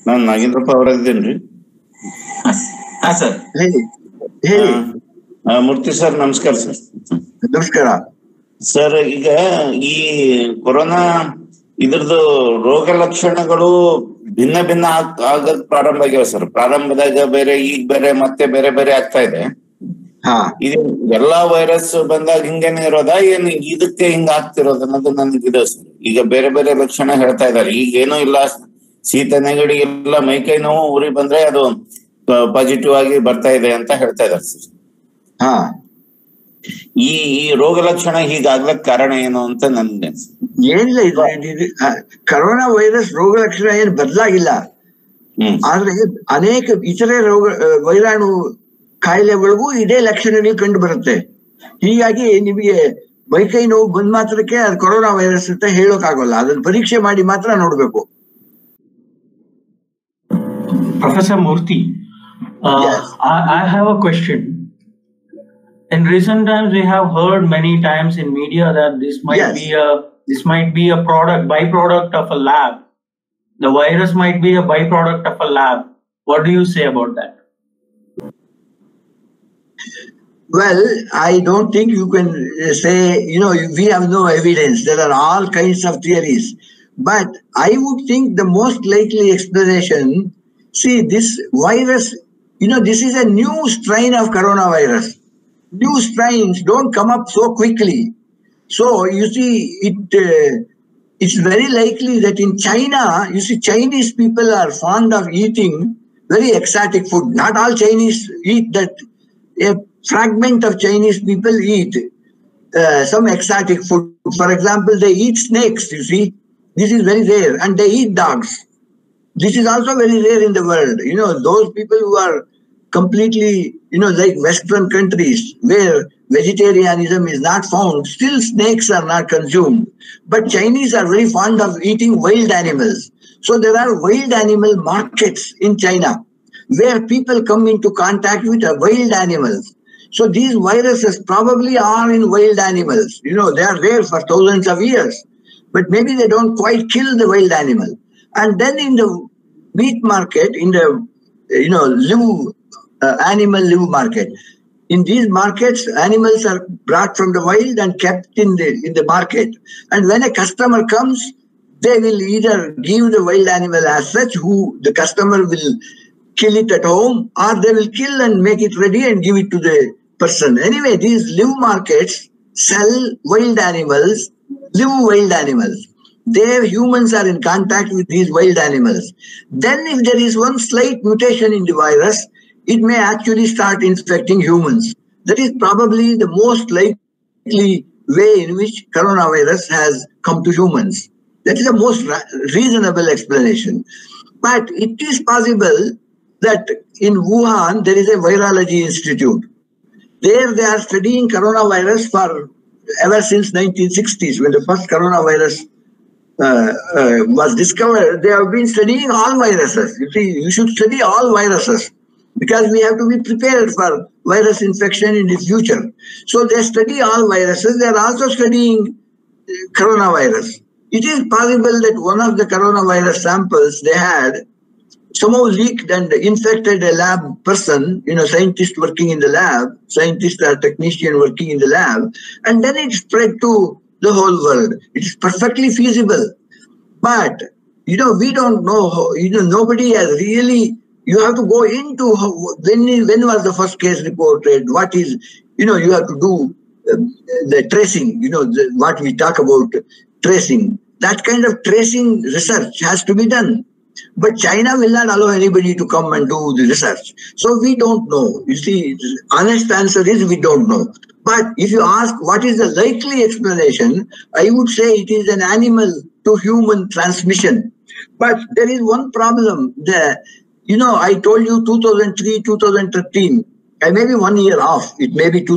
ನಾನ್ ನಾಗೇಂದ್ರಪ್ಪ ಅವರಿದ್ದೇನ್ರಿ ಹಾ ಸರ್ ಹೇಳಿ ಹೇಳಿ ಆ, ಮೂರ್ತಿ ಸರ್ ನಮಸ್ಕಾರ ಸರ್ ನಮಸ್ಕಾರ ಸರ್ ಈಗ ಈ ಕೊರೋನಾ ಇದ್ರದ್ದು ರೋಗ ಲಕ್ಷಣಗಳು ಭಿನ್ನ ಭಿನ್ನ ಆಗ್- ಆಗಕ್ ಪ್ರಾರಂಭ ಆಗ್ಯಾವ ಸರ್ ಪ್ರಾರಂಭದಾಗ ಬೇರೆ ಈಗ ಬೇರೆ ಮತ್ತೆ ಬೇರೆ ಬೇರೆ ಆಗ್ತಾ ಇದೆ ಹಾ ಇದು ಎಲ್ಲಾ ವೈರಸ್ ಬಂದಾಗ ಹಿಂಗೇನೆ ಇರೋದಾ ಏನ್ ಇದಕ್ಕೆ ಹಿಂಗ ಆಗ್ತಿರೋದು ಅನ್ನೋದು ನನ್ಗೆ ಇದೆ ಸರ್ ಈಗ ಬೇರೆ ಬೇರೆ ಲಕ್ಷಣ ಹೇಳ್ತಾ ಇದಾರೆ ಈಗ ಏನೂ ಇಲ್ಲ ಶೀತ ನೆಗಡಿ ಎಲ್ಲ ಮೈಕೈ ನೋವು ಉರಿ ಬಂದ್ರೆ ಅದು ಪಾಸಿಟಿವ್ ಆಗಿ ಬರ್ತಾ ಇದೆ ಅಂತ ಹೇಳ್ತಾ ಇದಾರೆ ಸರ್ ಹಾ ಈ ಈ ರೋಗ ಲಕ್ಷಣ ಹೀಗಾಗ್ಲಕ್ ಕಾರಣ ಏನು ಅಂತ ನನ್ಗೆ ಅನ್ಸುತ್ತೆ. ಏನಿಲ್ಲ ಇದು ಇದು- ಇದು, ಆ, ಕರೋನಾ ವೈರಸ್ ರೋಗ ಲಕ್ಷಣ ಏನು ಬದಲಾಗಿಲ್ಲ ಹ್ಮ್ ಆದ್ರೆ ಅನೇಕ ಇತರೆ ರೋಗ ಆ, ವೈರಾಣು ಕಾಯಿಲೆಗಳಿಗೂ ಇದೇ ಲಕ್ಷಣಗಳು ಕಂಡು ಬರುತ್ತೆ ಹೀಗಾಗಿ ನಿಮಗೆ ಮೈಕೈ ನೋವು ಬಂದ್ ಮಾತ್ರಕ್ಕೆ ಅದು ಕೊರೋನಾ ವೈರಸ್ ಅಂತ ಹೇಳೋಕ್ಕಾಗಲ್ಲ ಅದನ್ನ ಪರೀಕ್ಷೆ ಮಾಡಿ ಮಾತ್ರ ನೋಡ್ಬೇಕು Professor Murthy, uh, Yes. I, I have a question. In recent times, we have heard many times in media that this might Yes. be a this might be a product byproduct of a lab. The virus might be a byproduct of a lab. What do you say about that? Well, I don't think you can uh, say, you know, we have no evidence. There are all kinds of theories. But I would think the most likely explanation see, this virus, you know, this is a new strain of coronavirus. New strains don't come up so quickly. So, you see, it. Uh, it's very likely that in China, you see, Chinese people are fond of eating very exotic food. Not all Chinese eat that. A fragment of Chinese people eat uh, some exotic food. For example, they eat snakes, you see. This is very rare. And they eat dogs. This is also very rare in the world. You know, those people who are completely, you know, like Western countries where vegetarianism is not found, still snakes are not consumed. But Chinese are very fond of eating wild animals. So there are wild animal markets in China where people come into contact with uh, wild animals. So these viruses probably are in wild animals. You know, they are there for thousands of years, but maybe they don't quite kill the wild animal. And then in the meat market, in the you know live uh, animal live market, in these markets, animals are brought from the wild and kept in the in the market. And when a customer comes, they will either give the wild animal as such, who the customer will kill it at home, or they will kill and make it ready and give it to the person. Anyway, these live markets sell wild animals, live wild animals. There, humans are in contact with these wild animals. Then, if there is one slight mutation in the virus, it may actually start infecting humans. That is probably the most likely way in which coronavirus has come to humans. That is the most ra- reasonable explanation. But it is possible that in Wuhan there is a virology institute. There they are studying coronavirus for ever since 1960s when the first coronavirus uh, uh, was discovered. They have been studying all viruses. You see, you should study all viruses because we have to be prepared for virus infection in the future. So they study all viruses. They are also studying uh, coronavirus. It is possible that one of the coronavirus samples they had somehow leaked and infected a lab person, you know, scientist working in the lab, scientist or technician working in the lab, and then it spread to the whole world. It is perfectly feasible. But, you know, we don't know, how, you know, nobody has really, you have to go into how, when, when was the first case reported, what is, you know, you have to do um, the tracing, you know, the, what we talk about tracing. That kind of tracing research has to be done. But China will not allow anybody to come and do the research. So we don't know. You see, the honest answer is we don't know. But if you ask what is the likely explanation, I would say it is an animal to human transmission. But there is one problem there. You know, I told you 2003, 2013. I may be one year off. It may be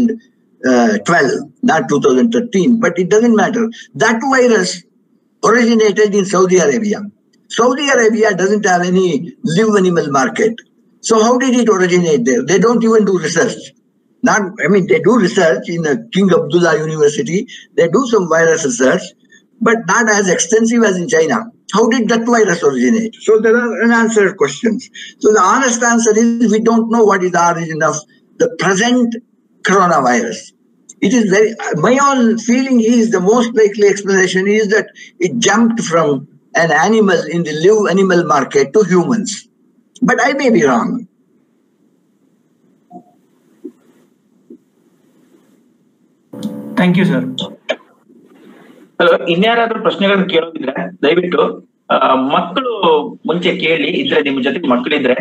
2012, not 2013, but it doesn't matter. That virus originated in Saudi Arabia. Saudi Arabia doesn't have any live animal market. So how did it originate there? They don't even do research. Not, I mean, they do research in the King Abdullah University. They do some virus research, but not as extensive as in China. How did that virus originate? So there are unanswered questions. So the honest answer is we don't know what is the origin of the present coronavirus. It is very, my own feeling is the most likely explanation is that it jumped from an animal in the live animal market to humans. But I may be wrong. Thank you, sir. Hello ಇನ್ಯಾರಾದ್ರೂ ಪ್ರಶ್ನೆಗಳನ್ನ ಕೇಳೋದಿದ್ರೆ ದಯವಿಟ್ಟು ಆ, ಮಕ್ಕಳು ಮುಂಚೆ ಕೇಳಿ ಇದ್ರೆ ನಿಮ್ ಜೊತೆ ಮಕ್ಕಳಿದ್ರೆ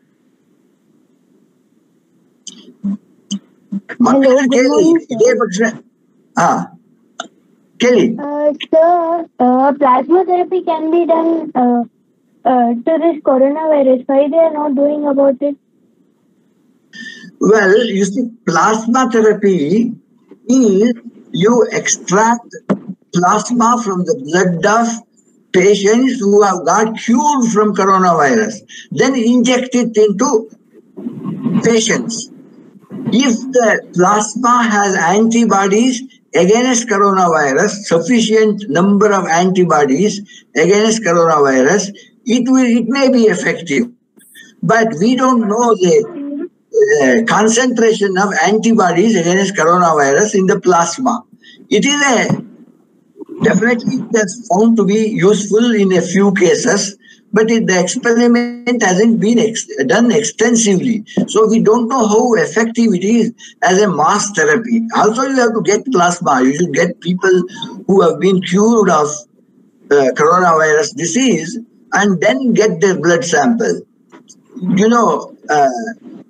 ಮಕ್ಕಳು good ಕೇಳಿ morning, sir. ಇದೇ ಪಕ್ಷ ಹಾ ಕೇಳಿ Uh, sir, uh, plasma therapy can be done uh, uh, to this coronavirus. Why they are not doing about it? Well, you see, plasma therapy is you extract plasma from the blood of patients who have got cured from coronavirus, then inject it into patients. If the plasma has antibodies against coronavirus, sufficient number of antibodies against coronavirus, it will it may be effective. But we don't know the uh, concentration of antibodies against coronavirus in the plasma. It is a definitely that's found to be useful in a few cases, but it, the experiment hasn't been ex- done extensively. So we don't know how effective it is as a mass therapy. Also, you have to get plasma. You should get people who have been cured of uh, coronavirus disease and then get their blood sample. You know, uh,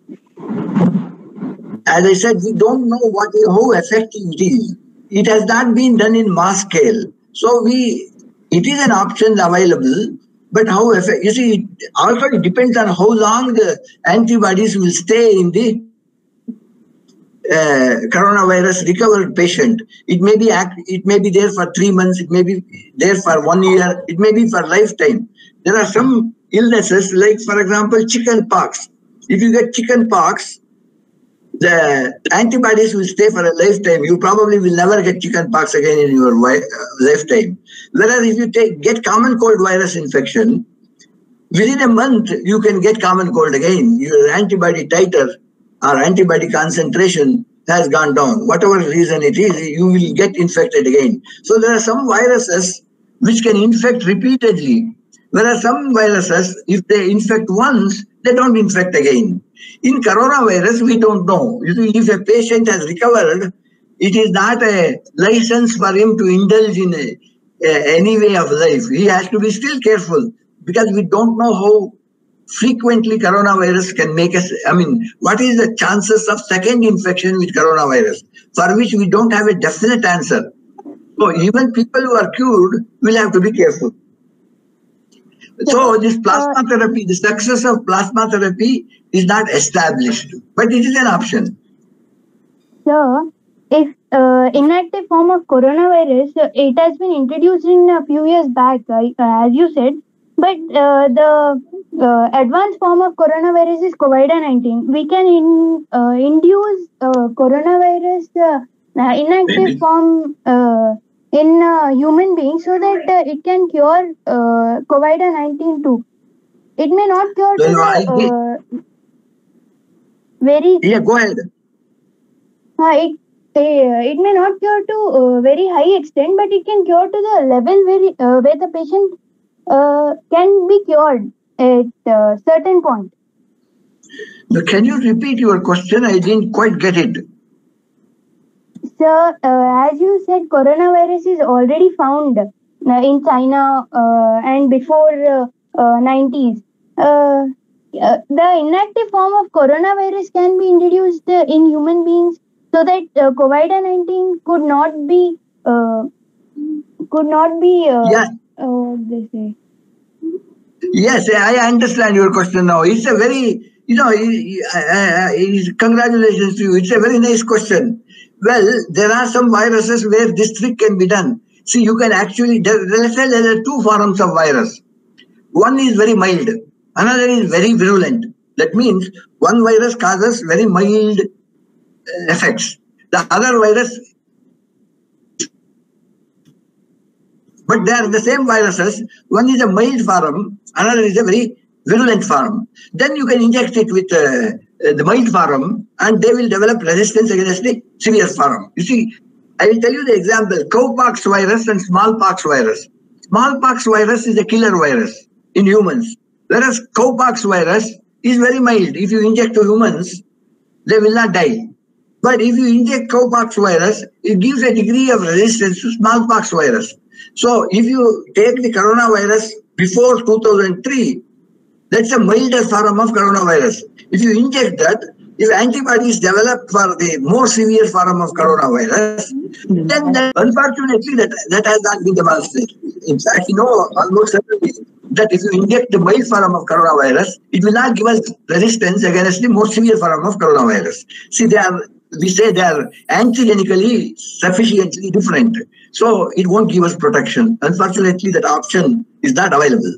as I said, we don't know what how effective it is. It has not been done in mass scale. So we it is an option available, but how effective you see it also it depends on how long the antibodies will stay in the uh, coronavirus recovered patient. It may be act, it may be there for three months, it may be there for one year, it may be for lifetime. There are some illnesses like, for example, chicken pox. If you get chicken pox, the antibodies will stay for a lifetime. You probably will never get chicken pox again in your wi- uh, lifetime. Whereas if you take get common cold virus infection, within a month you can get common cold again. Your antibody titer or antibody concentration has gone down. Whatever reason it is, you will get infected again. So there are some viruses which can infect repeatedly. Whereas some viruses, if they infect once, they don't infect again. In coronavirus, we don't know. You see, if a patient has recovered, it is not a license for him to indulge in a, a- any way of life. He has to be still careful because we don't know how frequently coronavirus can make us. I mean, what is the chances of second infection with coronavirus, for which we don't have a definite answer. So even people who are cured will have to be careful. So this plasma therapy, the success of plasma therapy is not established, but it is an option. Sir, if uh, inactive form of coronavirus, uh, it has been introduced in a few years back, uh, as you said, but uh, the uh, advanced form of coronavirus is COVID-19. We can in, uh, induce uh, coronavirus uh, uh, inactive Maybe. form uh, in uh, human beings so that uh, it can cure uh, COVID-19 too. It may not cure to No, no, I the uh, very Yeah, go ahead. uh, it uh, it may not cure to uh, very high extent, but it can cure to the level where uh, where the patient uh, can be cured at a certain point. Now, can you repeat your question? I didn't quite get it. So, uh, as you said, coronavirus is already found uh, in China uh, and before uh, uh, 90s. Uh, uh, the inactive form of coronavirus can be introduced uh, in human beings so that uh, COVID-19 could not be uh, could not be uh, Yeah. uh, what they say. Yes, I understand your question now. It's a very, you know, uh, uh, it's- congratulations to you. It's a very nice question. Well, there are some viruses where this trick can be done. See, you can actually, there- let's say there are two forms of virus. One is very mild, another is very virulent. That means one virus causes very mild uh, effects. The other virus but they are the same viruses. One is a mild form, another is a very virulent form. Then you can inject it with uh, uh, the mild form, and they will develop resistance against the severe form. You see, I will tell you the example: cowpox virus and smallpox virus. Smallpox virus is a killer virus in humans, whereas cowpox virus is very mild. If you inject to humans, they will not die. But if you inject cowpox virus, it gives a degree of resistance to smallpox virus. So if you take the coronavirus before 2003, that's a milder form of coronavirus. If you inject that, if antibodies develop for the more severe form of coronavirus, then that, unfortunately that, that has not been demonstrated. In fact, you know almost certainly that if you inject the mild form of coronavirus, it will not give us resistance against the more severe form of coronavirus. See, they are we say they are antigenically sufficiently different. So it won't give us protection. Unfortunately, that option is not available.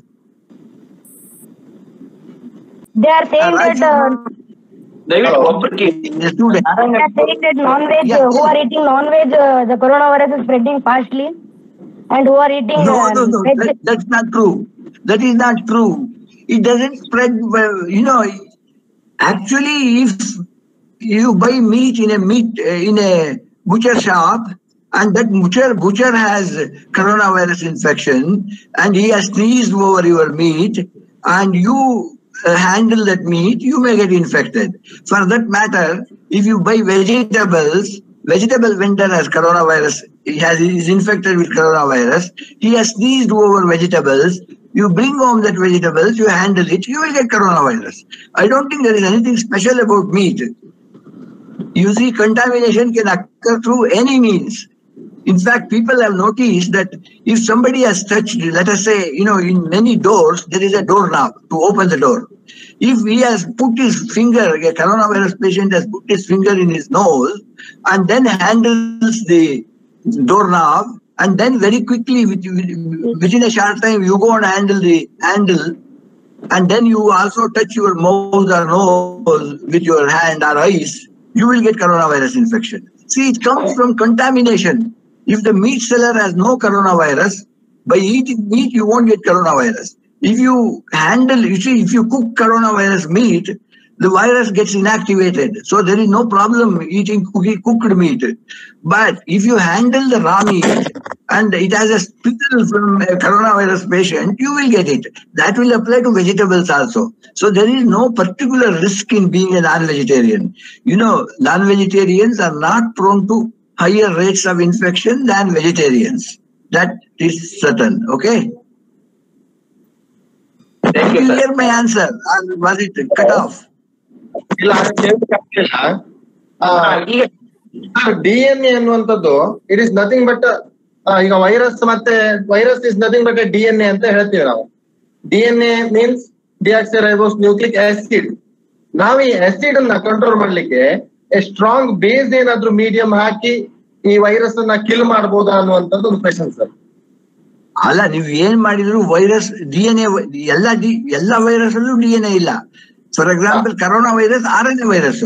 They are saying Right. that uh, ದಯವಿಟ್ಟು ಒಬ್ರು ಕೇಳಿ The student, they are saying that non-veg, Yeah. who are eating non-veg, uh, the coronavirus is spreading fastly, and who are eating no, uh, no, no, veg, that, that's not true. That is not true. It doesn't spread, well, you know, actually, if you buy meat in a meat, uh, in a butcher shop, and that butcher, butcher has coronavirus infection, and he has sneezed over your meat, and you uh, handle that meat, you may get infected. For that matter, if you buy vegetables, vegetable vendor has coronavirus, he has is infected with coronavirus, he has sneezed over vegetables, you bring home that vegetables, you handle it, you will get coronavirus. I don't think there is anything special about meat. You see, contamination can occur through any means. In fact, people have noticed that if somebody has touched, let us say, you know, in many doors, there is a doorknob to open the door. If he has put his finger, a coronavirus patient has put his finger in his nose and then handles the doorknob, and then very quickly, with- with- within a short time, you go and handle the handle, and then you also touch your mouth or nose with your hand or eyes, you will get coronavirus infection. See, it comes from contamination. If the meat seller has no coronavirus, by eating meat, you won't get coronavirus. If you handle, you see, if you cook coronavirus meat, the virus gets inactivated. So there is no problem eating cookie, cooked meat. But if you handle the raw meat and it has a spittle from a coronavirus patient, you will get it. That will apply to vegetables also. So there is no particular risk in being a non-vegetarian. You know, non-vegetarians are not prone to higher rates of infection than vegetarians. That is certain. Okay. Thank Did you you sir hear my answer? Or was it cut off? ಇಲ್ಲ ಕೇಳಲಿಲ್ಲ ಈಗ D N A ಅನ್ನುವಂಥದ್ದು it is nothing but ಈಗ virus ಮತ್ತೆ virus is nothing but D N A ಅಂತ ಹೇಳ್ತೀವಿ ನಾವು D N A means deoxyribose nucleic acid ನಾವು ಈ ಆಸಿಡ್ ಅನ್ನ ಕಂಟ್ರೋಲ್ ಮಾಡ್ಲಿಕ್ಕೆ ಸ್ಟ್ರಾಂಗ್ ಬೇಸ್ ಏನಾದ್ರೂ ಮೀಡಿಯಂ ಹಾಕಿ ಈ ವೈರಸ್ ಅನ್ನ ಕಿಲ್ ಮಾಡಬಹುದಾ ಅನ್ನುವಂಥದ್ದು ಒಂದು ಕ್ವೆಶನ್ ಸರ್ ಅಲ್ಲ ನೀವು ಏನ್ ಮಾಡಿದ್ರು ವೈರಸ್ ಡಿ ಎನ್ ಎ ಎಲ್ಲ ಡಿ ಎಲ್ಲ ವೈರಸ್ ಅಲ್ಲೂ ಡಿ ಎನ್ ಎ ಇಲ್ಲ for example corona virus R N A virus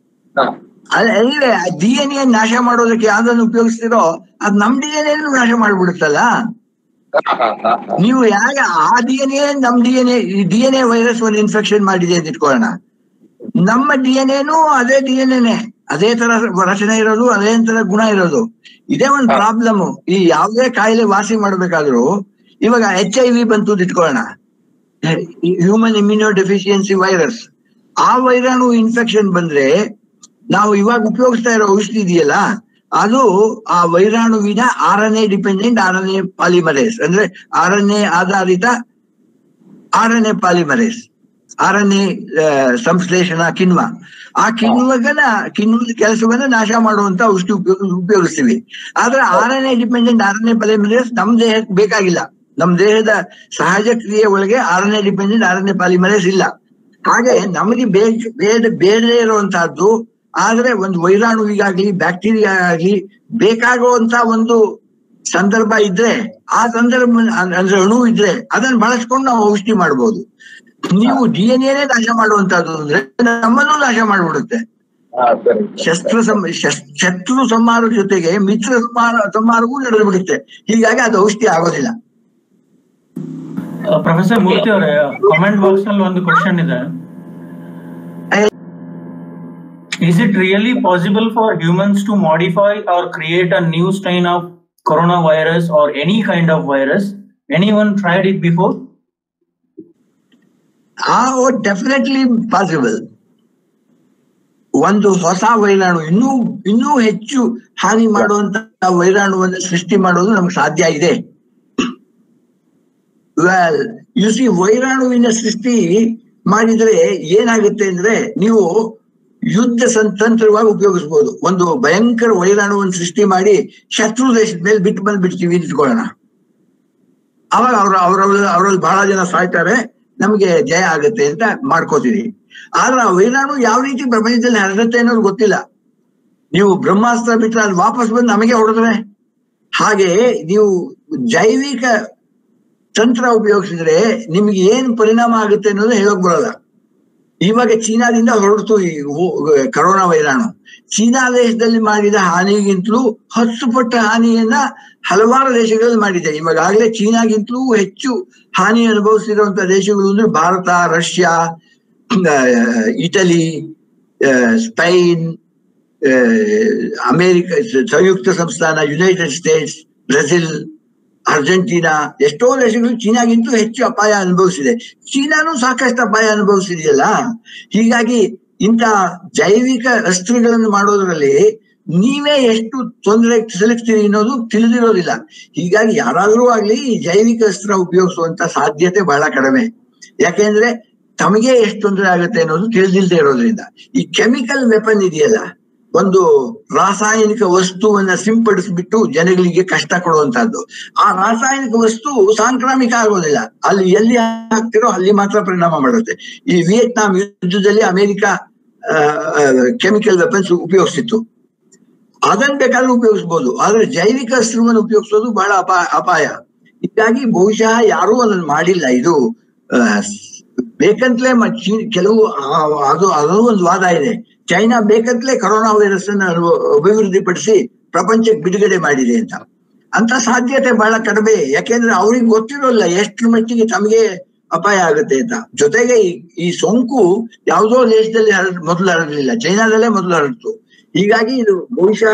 D N A ನಾಶ ಮಾಡೋದಕ್ಕೆ ಯಾವ್ದನ್ನು ಉಪಯೋಗಿಸ್ತಿರೋ ಅದ್ ನಮ್ ಡಿ ಎನ್ ಎ ನಾಶ ಮಾಡ್ಬಿಡುತ್ತಲ್ಲ ನೀವು ಯಾಕೆ ಆ ಡಿ ಎನ್ ಎ ನಮ್ D N A D N A virus ಒಂದು ಇನ್ಫೆಕ್ಷನ್ ಮಾಡಿದೆ ಅಂತ ಇಟ್ಕೊಳ್ಳೋಣ ನಮ್ಮ ಡಿ ಎನ್ ಎನು ಅದೇ ಡಿ ಎನ್ ಎನೆ ಅದೇ ತರ ರಚನೆ ಇರೋದು ಅದೇ ತರ ಗುಣ ಇರೋದು ಇದೇ ಒಂದು ಪ್ರಾಬ್ಲಮ್ ಈ ಯಾವುದೇ ಕಾಯಿಲೆ ವಾಸಿ ಮಾಡ್ಬೇಕಾದ್ರೂ ಇವಾಗ ಎಚ್ ಐ ವಿ ಬಂತು ಅಂತ ಇಟ್ಕೊಳ್ಳೋಣ ಹ್ಯೂಮನ್ ಇಮ್ಯುನೋ ಡೆಫಿಷಿಯನ್ಸಿ ವೈರಸ್ ಆ ವೈರಾಣು ಇನ್ಫೆಕ್ಷನ್ ಬಂದ್ರೆ ನಾವು ಇವಾಗ ಉಪಯೋಗಿಸ್ತಾ ಇರೋ ಔಷಧಿ ಇದೆಯಲ್ಲ ಅದು ಆ ವೈರಾಣುವಿನ R N A dependent R N A polymerase ಅಂದ್ರೆ ಆರ್ ಎನ್ ಎ ಆಧಾರಿತ R N A polymerase R N A ಸಂಶ್ಲೇಷಣ ಕಿಣ್ವ ಆ ಕಿಣ್ವಗನ ಕಿಣ್ವದ ಕೆಲಸವನ್ನ ನಾಶ ಮಾಡುವಂತ ಔಷಧಿ ಉಪಯೋಗ ಉಪಯೋಗಿಸ್ತೀವಿ ಆದ್ರೆ R N A dependent R N A polymerase ನಮ್ ದೇಹಕ್ಕೆ ಬೇಕಾಗಿಲ್ಲ ನಮ್ ದೇಹದ ಸಹಜ ಕ್ರಿಯೆ ಒಳಗೆ R N A dependent R N A polymerase ಇಲ್ಲ ಹಾಗೆ ನಮಗೆ ಬೇಕ ಬೇಡ ಬೇಡದೇ ಇರುವಂತಹದ್ದು ಆದ್ರೆ ಒಂದು ವೈರಾಣುವಿಗಾಗ್ಲಿ ಬ್ಯಾಕ್ಟೀರಿಯಾ ಆಗ್ಲಿ ಬೇಕಾಗುವಂತ ಒಂದು ಸಂದರ್ಭ ಇದ್ರೆ ಆ ಸಂದರ್ಭ ಅಂದ್ರೆ ಅಣು ಇದ್ರೆ ಅದನ್ನ ಬಳಸ್ಕೊಂಡು ನಾವು ಔಷಧಿ ಮಾಡ್ಬೋದು ನೀವು ಡಿ ಎನ್ ಎನೇ ನಾಶ ಮಾಡುವಂತದ್ದು ಅಂದ್ರೆ ನಮ್ಮನ್ನು ನಾಶ ಮಾಡ್ಬಿಡುತ್ತೆ ಹಾ, ಸರಿ ಶಸ್ತ್ರ ಸಂ ಶಸ್- ಶತ್ರು ಸಂಹಾರ ಜೊತೆಗೆ ಮಿತ್ರ ಸಂಹಾರ ಸಂಹಾರವೂ ನಡೆದು ಬಿಡುತ್ತೆ ಹೀಗಾಗಿ ಅದು ಔಷಧಿ ಆಗೋದಿಲ್ಲ ಪ್ರೊಫೆಸರ್ ಮೂರ್ತಿ ಅವರೇ ಕಾಮೆಂಟ್ ಬಾಕ್ಸ್ ನಲ್ಲಿ ಒಂದು ಕ್ವಶನ್ ಇದೆ Is it really possible for humans to modify or create a new strain of coronavirus or any kind of virus? Anyone tried it before? ಆ ಡೆಫಿನೆಟ್ಲಿ ಪಾಸಿಬಲ್ ಒಂದು ಹೊಸ ವೈರಾಣು ಇನ್ನೂ ಇನ್ನೂ ಹೆಚ್ಚು ಹಾನಿ ಮಾಡುವಂತ ವೈರಾಣುವನ್ನು ಸೃಷ್ಟಿ ಮಾಡೋದು ನಮ್ಗೆ ಸಾಧ್ಯ ಇದೆ ವೆಲ್ ಯು ಸಿ ವೈರಾಣುವಿನ ಸೃಷ್ಟಿ ಮಾಡಿದ್ರೆ ಏನಾಗುತ್ತೆ ಅಂದ್ರೆ ನೀವು ಯುದ್ಧ ಸಂತಂತ್ರವಾಗಿ ಉಪಯೋಗಿಸಬಹುದು ಒಂದು ಭಯಂಕರ ವೈರಾಣುವನ್ನು ಸೃಷ್ಟಿ ಮಾಡಿ ಶತ್ರು ದೇಶದ ಮೇಲೆ ಬಿಟ್ಟು ಬಂದ್ಬಿಡ್ತೀವಿ ಇಟ್ಕೊಳ್ಳೋಣ ಅವಾಗ ಅವ್ರ ಅವ್ರವ್ರ ಅವ್ರಲ್ಲಿ ಬಹಳ ಜನ ಸಾಯ್ತಾರೆ ನಮಗೆ ಜಯ ಆಗುತ್ತೆ ಅಂತ ಮಾಡ್ಕೋತೀವಿ ಆದ್ರೆ ಆ ವೈರಾಣು ಯಾವ ರೀತಿ ಪ್ರಪಂಚದಲ್ಲಿ ಹರಡುತ್ತೆ ಅನ್ನೋದು ಗೊತ್ತಿಲ್ಲ ನೀವು ಬ್ರಹ್ಮಾಸ್ತ್ರ ಬಿಟ್ಟರೆ ಅದು ವಾಪಸ್ ಬಂದು ನಮಗೆ ಹೊಡೆದ್ರೆ ಹಾಗೆ ನೀವು ಜೈವಿಕ ತಂತ್ರ ಉಪಯೋಗಿಸಿದ್ರೆ ನಿಮ್ಗೆ ಏನ್ ಪರಿಣಾಮ ಆಗುತ್ತೆ ಅನ್ನೋದು ಹೇಳಕ್ ಬರಲ್ಲ ಇವಾಗ ಚೀನಾದಿಂದ ಹೊರಡ್ತು ಈ ವು- ಕರೋನಾ ವೈರಾಣು ಚೀನಾ ದೇಶದಲ್ಲಿ ಮಾಡಿದ ಹಾನಿಗಿಂತಲೂ ಹತ್ತು ಪಟ್ಟ ಹಾನಿಯನ್ನ ಹಲವಾರು ದೇಶಗಳಲ್ಲಿ ಮಾಡಿದೆ ಇವಾಗಲೇ ಚೀನಾಗಿಂತಲೂ ಹೆಚ್ಚು ಹಾನಿ ಅನುಭವಿಸಿರುವಂತಹ ದೇಶಗಳು ಅಂದ್ರೆ ಭಾರತ ರಷ್ಯಾ ಆ, ಇಟಲಿ ಆ, ಸ್ಪೈನ್ ಆ, ಅಮೆರಿಕ ಸಂಯುಕ್ತ ಸಂಸ್ಥಾನ ಯುನೈಟೆಡ್ ಸ್ಟೇಟ್ಸ್ ಬ್ರೆಜಿಲ್ ಅರ್ಜೆಂಟೀನಾ ಎಷ್ಟೋ ದೇಶಗಳು ಚೀನಾಗಿಂತೂ ಹೆಚ್ಚು ಅಪಾಯ ಅನುಭವಿಸಿದೆ ಚೀನಾನು ಸಾಕಷ್ಟು ಅಪಾಯ ಅನುಭವಿಸಿದೆಯಲ್ಲ ಹೀಗಾಗಿ ಇಂಥ ಜೈವಿಕ ಅಸ್ತ್ರಗಳನ್ನು ಮಾಡೋದ್ರಲ್ಲಿ ನೀವೇ ಎಷ್ಟು ತೊಂದರೆ ಸಿಲುಕ್ತೀರಿ ಅನ್ನೋದು ತಿಳಿದಿರೋದಿಲ್ಲ ಹೀಗಾಗಿ ಯಾರಾದ್ರೂ ಆಗ್ಲಿ ಈ ಜೈವಿಕ ಅಸ್ತ್ರ ಉಪಯೋಗಿಸುವಂತ ಸಾಧ್ಯತೆ ಬಹಳ ಕಡಿಮೆ ಯಾಕೆಂದ್ರೆ ತಮಗೆ ಎಷ್ಟು ತೊಂದರೆ ಆಗುತ್ತೆ ಅನ್ನೋದು ತಿಳಿದಿಲ್ಲದೆ ಇರೋದ್ರಿಂದ ಈ ಕೆಮಿಕಲ್ ವೆಪನ್ ಇದೆಯಲ್ಲ ಒಂದು ರಾಸಾಯನಿಕ ವಸ್ತುವನ್ನ ಸಿಂಪಡಿಸ್ಬಿಟ್ಟು ಜನಗಳಿಗೆ ಕಷ್ಟ ಕೊಡುವಂತಹದ್ದು ಆ ರಾಸಾಯನಿಕ ವಸ್ತು ಸಾಂಕ್ರಾಮಿಕ ಆಗೋದಿಲ್ಲ ಅಲ್ಲಿ ಎಲ್ಲಿ ಹಾಕ್ತಿರೋ ಅಲ್ಲಿ ಮಾತ್ರ ಪರಿಣಾಮ ಮಾಡುತ್ತೆ ಈ ವಿಯೆಟ್ನಾಂ ಯುದ್ಧದಲ್ಲಿ ಅಮೆರಿಕ ಕೆಮಿಕಲ್ ವೆಪನ್ಸ್ ಉಪಯೋಗಿಸಿತ್ತು ಅದನ್ನ ಬೇಕಾದ್ರೂ ಉಪಯೋಗಿಸ್ಬೋದು ಆದ್ರೆ ಜೈವಿಕ ಅಸ್ತ್ರವನ್ನು ಉಪಯೋಗಿಸೋದು ಬಹಳ ಅಪಾಯ ಅಪಾಯ ಹೀಗಾಗಿ ಬಹುಶಃ ಯಾರೂ ಅದನ್ನ ಮಾಡಿಲ್ಲ ಇದು ಆ, ಬೇಕಂತಲೇ ಮ- ಚೀ- ಕೆಲವು ಆ, ಅದು ಅದು ಒಂದು ವಾದ ಇದೆ ಚೈನಾ ಬೇಕಂತಲೇ ಕರೋನಾ ವೈರಸ್ ಅನ್ನು ಅನು- ಅಭಿವೃದ್ಧಿಪಡಿಸಿ ಪ್ರಪಂಚಕ್ಕೆ ಬಿಡುಗಡೆ ಮಾಡಿದೆ ಅಂತ ಅಂತ ಸಾಧ್ಯತೆ ಬಹಳ ಕಡಿಮೆ ಯಾಕೆಂದ್ರೆ ಅವ್ರಿಗೆ ಗೊತ್ತಿರೋಲ್ಲ ಎಷ್ಟು ಮಟ್ಟಿಗೆ ತಮಗೆ ಅಪಾಯ ಆಗುತ್ತೆ ಅಂತ ಜೊತೆಗೆ ಈ- ಈ ಸೋಂಕು ಯಾವುದೋ ದೇಶದಲ್ಲಿ ಹರಡ್ ಮೊದಲು ಹರಡಲಿಲ್ಲ ಚೈನಾದಲ್ಲೇ ಮೊದಲು ಹರಡ್ತು ಹೀಗಾಗಿ ಇದು ಬಹುಶಃ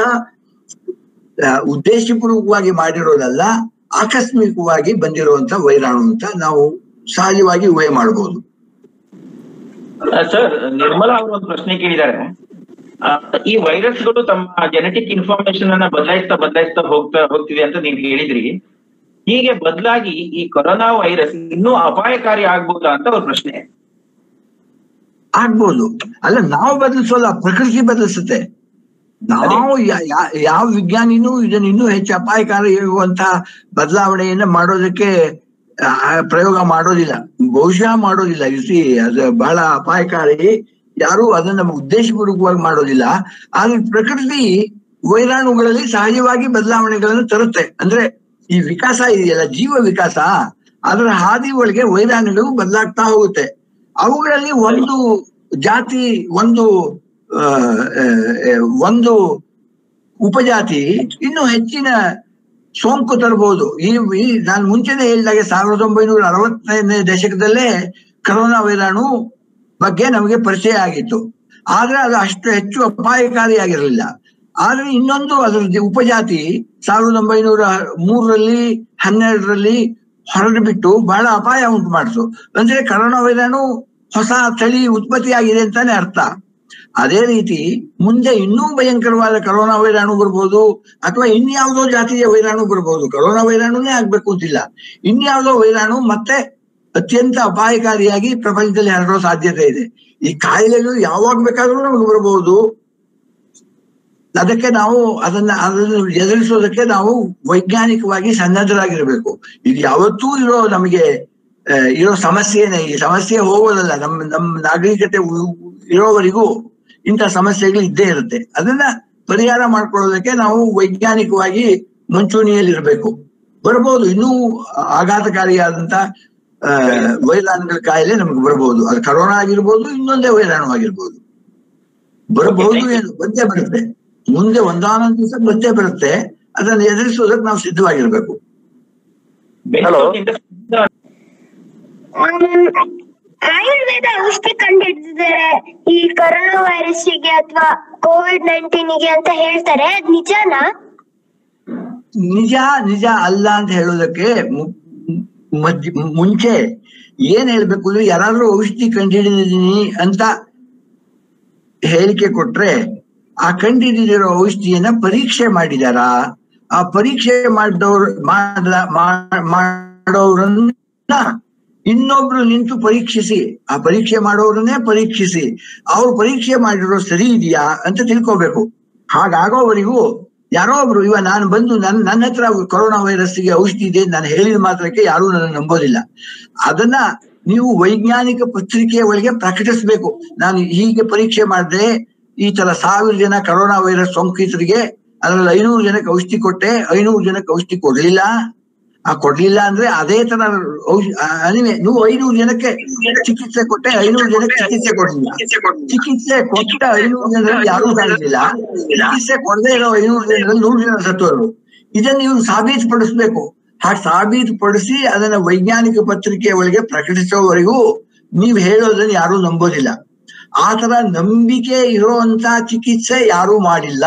ಆ, ಉದ್ದೇಶಪೂರ್ವಕವಾಗಿ ಮಾಡಿರೋದಲ್ಲ ಆಕಸ್ಮಿಕವಾಗಿ ಬಂದಿರುವಂತ ವೈರಾಣು ಅಂತ ನಾವು ಸಹಜವಾಗಿ ಊಹೆ ಮಾಡಬಹುದು ಸರ್ ನಿರ್ಮಲಾ ಅವರು ಒಂದು ಪ್ರಶ್ನೆ ಕೇಳಿದ್ದಾರೆ ಆ, ಈ ವೈರಸ್ಗಳು ತಮ್ಮ ಜೆನೆಟಿಕ್ ಇನ್ಫಾರ್ಮೇಶನ್ ಅನ್ನ ಬದಲಾಯಿಸ್ತಾ ಬದಲಾಯಿಸ್ತಾ ಹೋಗ್ತಾ ಹೋಗ್ತಿದೆ ಅಂತ ನೀವು ಹೇಳಿದ್ರಿ ಹೀಗೆ ಬದಲಾಗಿ ಈ ಕೊರೋನಾ ವೈರಸ್ ಇನ್ನೂ ಅಪಾಯಕಾರಿ ಆಗ್ಬೋದಾ ಅಂತ ಅವ್ರ ಪ್ರಶ್ನೆ ಆಗ್ಬೋದು ಅಲ್ಲ ನಾವು ಬದಲಿಸೋಲ್ಲ ಪ್ರಕೃತಿ ಬದಲಿಸುತ್ತೆ ನಾವು ಯಾ- ಯಾ- ಯಾವ ವಿಜ್ಞಾನಿನೂ ಇದನ್ನ ಇನ್ನೂ ಹೆಚ್ಚು ಅಪಾಯಕಾರಿ ಇರುವಂತ ಬದಲಾವಣೆಯನ್ನ ಮಾಡೋದಕ್ಕೆ ಆ, ಪ್ರಯೋಗ ಮಾಡೋದಿಲ್ಲ ಬಹುಶಃ ಮಾಡೋದಿಲ್ಲ ಇಸಿ ಅದು ಬಹಳ ಅಪಾಯಕಾರಿ ಯಾರು ಅದನ್ನ ಉದ್ದೇಶಪೂರ್ವಕವಾಗಿ ಮಾಡೋದಿಲ್ಲ ಆದ್ರೆ ಪ್ರಕೃತಿ ವೈರಾಣುಗಳಲ್ಲಿ ಸಹಜವಾಗಿ ಬದಲಾವಣೆಗಳನ್ನು ತರುತ್ತೆ ಅಂದ್ರೆ ಈ ವಿಕಾಸ ಇದೆಯಲ್ಲ ಜೀವ ವಿಕಾಸ ಅದರ ಹಾದಿ ಒಳಗೆ ವೈರಾಣುಗಳು ಬದಲಾಗ್ತಾ ಹೋಗುತ್ತೆ ಅವುಗಳಲ್ಲಿ ಒಂದು ಜಾತಿ ಒಂದು ಆ, ಆ, ಆ, ಒಂದು ಉಪಜಾತಿ ಇನ್ನು ಹೆಚ್ಚಿನ ಸೋಂಕು ತರಬಹುದು ಈ ಈ ನಾನು ಮುಂಚೆನೆ ಹೇಳಿದಾಗೆ ಸಾವಿರದ ಒಂಬೈನೂರ ಅರವತ್ತನೇ ದಶಕದಲ್ಲೇ ಕರೋನಾ ವೈರಾಣು ಬಗ್ಗೆ ನಮಗೆ ಪರಿಚಯ ಆಗಿತ್ತು ಆದ್ರೆ ಅದು ಅಷ್ಟು ಹೆಚ್ಚು ಅಪಾಯಕಾರಿಯಾಗಿರಲಿಲ್ಲ ಆದ್ರೆ ಇನ್ನೊಂದು ಅದರ ಜ- ಉಪಜಾತಿ ಸಾವಿರದ ಒಂಬೈನೂರ ಮೂರರಲ್ಲಿ ಹನ್ನೆರಡರಲ್ಲಿ ಹೊರಡು ಬಿಟ್ಟು ಬಹಳ ಅಪಾಯ ಉಂಟು ಮಾಡಿತು ಅಂದ್ರೆ ಕರೋನಾ ವೈರಾಣು ಹೊಸ ತಳಿ ಉತ್ಪತ್ತಿಯಾಗಿದೆ ಅಂತಾನೆ ಅರ್ಥ ಅದೇ ರೀತಿ ಮುಂದೆ ಇನ್ನೂ ಭಯಂಕರವಾದ ಕರೋನಾ ವೈರಾಣು ಬರ್ಬೋದು ಅಥವಾ ಇನ್ಯಾವುದೋ ಜಾತಿಯ ವೈರಾಣು ಬರ್ಬೋದು ಕರೋನಾ ವೈರಾಣುನೇ ಆಗ್ಬೇಕು ಅಂತಿಲ್ಲ ಇನ್ಯಾವುದೋ ವೈರಾಣು ಮತ್ತೆ ಅತ್ಯಂತ ಅಪಾಯಕಾರಿಯಾಗಿ ಪ್ರಪಂಚದಲ್ಲಿ ಹರಡೋ ಸಾಧ್ಯತೆ ಇದೆ ಈ ಕಾಯಿಲೆಗಳು ಯಾವಾಗ ಬೇಕಾದ್ರೂ ನಮಗೆ ಬರಬಹುದು ಅದಕ್ಕೆ ನಾವು ಅದನ್ನ ಅದನ್ನು ಎದುರಿಸೋದಕ್ಕೆ ನಾವು ವೈಜ್ಞಾನಿಕವಾಗಿ ಸನ್ನದ್ಧರಾಗಿರ್ಬೇಕು ಇದು ಯಾವತ್ತೂ ಇರೋ ನಮಗೆ ಆ, ಇರೋ ಸಮಸ್ಯೆನೇ ಈ ಸಮಸ್ಯೆ ಹೋಗೋದಲ್ಲ ನಮ್ಮ ನಮ್ಮ ನಾಗರಿಕತೆ ಉ- ಇರೋವರೆಗೂ ಇಂಥ ಸಮಸ್ಯೆಗಳು ಇದ್ದೇ ಇರುತ್ತೆ ಅದನ್ನ ಪರಿಹಾರ ಮಾಡ್ಕೊಳ್ಳೋದಕ್ಕೆ ನಾವು ವೈಜ್ಞಾನಿಕವಾಗಿ ಮುಂಚೂಣಿಯಲ್ಲಿರ್ಬೇಕು ಬರ್ಬೋದು ಇನ್ನೂ ಆಘಾತಕಾರಿಯಾದಂತ ಆ, ವೈರಾಣುಗಳ ಕಾಯಿಲೆ ನಮ್ಗೆ ಬರ್ಬೋದು ಅದು ಕರೋನಾ ಆಗಿರ್ಬೋದು ಇನ್ನೊಂದೇ ವೈರಾಣು ಆಗಿರ್ಬೋದು ಬರಬಹುದು Okay, thank you. ಏನು ಬಂದೇ ಬರುತ್ತೆ ಮುಂದೆ ಒಂದಾನೊಂದು ದಿವಸ ಬಂದೇ ಬರುತ್ತೆ ಅದನ್ನು ಎದುರಿಸೋದಕ್ಕೆ ನಾವು ಸಿದ್ಧವಾಗಿರ್ಬೇಕು Hello. ಆಯುರ್ವೇದ ಔಷಧಿ ಕಂಡಿಡಿದಿದ್ದಾರೆ ಈ ಕೊರೋನಾ ವೈರಸ್ಗೆ ಅಥವಾ ಕೋವಿಡ್ ನೈನ್ಟೀನ್ಗೆ ಅಂತ ಹೇಳ್ತಾರೆ ಅದ್ ನಿಜಾನಾ ನಿಜ ನಿಜ ಅಲ್ಲ ಅಂತ ಹೇಳೋದಕ್ಕೆ ಮು- ಮಧ್ಯ ಮುಂಚೆ ಏನ್ ಹೇಳ್ಬೇಕು ಅಂದ್ರೆ ಯಾರಾದ್ರೂ ಔಷಧಿ ಕಂಡುಹಿಡಿದಿದ್ದೀನಿ ಅಂತ ಹೇಳಿಕೆ ಕೊಟ್ರೆ ಆ ಕಂಡುಹಿಡಿದಿರೋ ಔಷಧಿಯನ್ನ ಪರೀಕ್ಷೆ ಮಾಡಿದಾರಾ ಆ ಪರೀಕ್ಷೆ ಮಾಡಿದವ್ರು ಮಾಡ್ಲ ಮಾ- ಮಾಡೋರನ್ನ ಇನ್ನೊಬ್ರು ನಿಂತು ಪರೀಕ್ಷಿಸಿ ಆ ಪರೀಕ್ಷೆ ಮಾಡೋರನ್ನೇ ಪರೀಕ್ಷಿಸಿ ಅವ್ರು ಪರೀಕ್ಷೆ ಮಾಡಿರೋ ಸರಿ ಇದೆಯಾ ಅಂತ ತಿಳ್ಕೋಬೇಕು ಹಾಗಾಗೋವರೆಗೂ ಯಾರೋ ಒಬ್ರು ಇವ ನಾನು ಬಂದು ನನ್ ನನ್ನ ಹತ್ರ ಕೊರೋನಾ ವೈರಸ್ಗೆ ಔಷಧಿ ಇದೆ ಅಂತ ನಾನು ಹೇಳಿದ ಮಾತ್ರಕ್ಕೆ ಯಾರು ನನ್ನ ನಂಬೋದಿಲ್ಲ ಅದನ್ನ ನೀವು ವೈಜ್ಞಾನಿಕ ಪತ್ರಿಕೆಯ ಒಳಗೆ ಪ್ರಕಟಿಸ್ಬೇಕು ನಾನು ಹೀಗೆ ಪರೀಕ್ಷೆ ಮಾಡಿದೆ ಈ ತರ ಸಾವಿರ ಜನ ಕೊರೋನಾ ವೈರಸ್ ಸೋಂಕಿತರಿಗೆ ಅದ್ರಲ್ಲಿ ಐನೂರು ಜನಕ್ಕೆ ಔಷಧಿ ಕೊಟ್ಟೆ ಐನೂರು ಜನಕ್ಕೆ ಔಷಧಿ ಕೊಡ್ಲಿಲ್ಲ ಆ ಕೊಡ್ಲಿಲ್ಲ ಅಂದ್ರೆ ಅದೇ ತರ ಔಷಧಿ ಅನಿವೆ ನೀವು ಐನೂರು ಜನಕ್ಕೆ ಚಿಕಿತ್ಸೆ ಕೊಟ್ಟೆ ಐನೂರು ಜನಕ್ಕೆ ಚಿಕಿತ್ಸೆ ಕೊಡ್ಲಿಲ್ಲ ಚಿಕಿತ್ಸೆ ಕೊಟ್ಟ ಐನೂರು ಜನರಲ್ಲಿ ಯಾರೂ ಸಾಗಲಿಲ್ಲ ಚಿಕಿತ್ಸೆ ಕೊಡದೇ ಇರೋ ಐನೂರು ಜನರಲ್ಲಿ ನೂರು ಜನ ಸತ್ತೋರು ಇದನ್ನ ನೀವು ಸಾಬೀತುಪಡಿಸ್ಬೇಕು ಹಾಗೆ ಸಾಬೀತುಪಡಿಸಿ ಅದನ್ನ ವೈಜ್ಞಾನಿಕ ಪತ್ರಿಕೆ ಒಳಗೆ ಪ್ರಕಟಿಸೋವರೆಗೂ ನೀವು ಹೇಳೋದನ್ನ ಯಾರೂ ನಂಬೋದಿಲ್ಲ ಆ ತರ ನಂಬಿಕೆ ಇರುವಂತ ಚಿಕಿತ್ಸೆ ಯಾರೂ ಮಾಡಿಲ್ಲ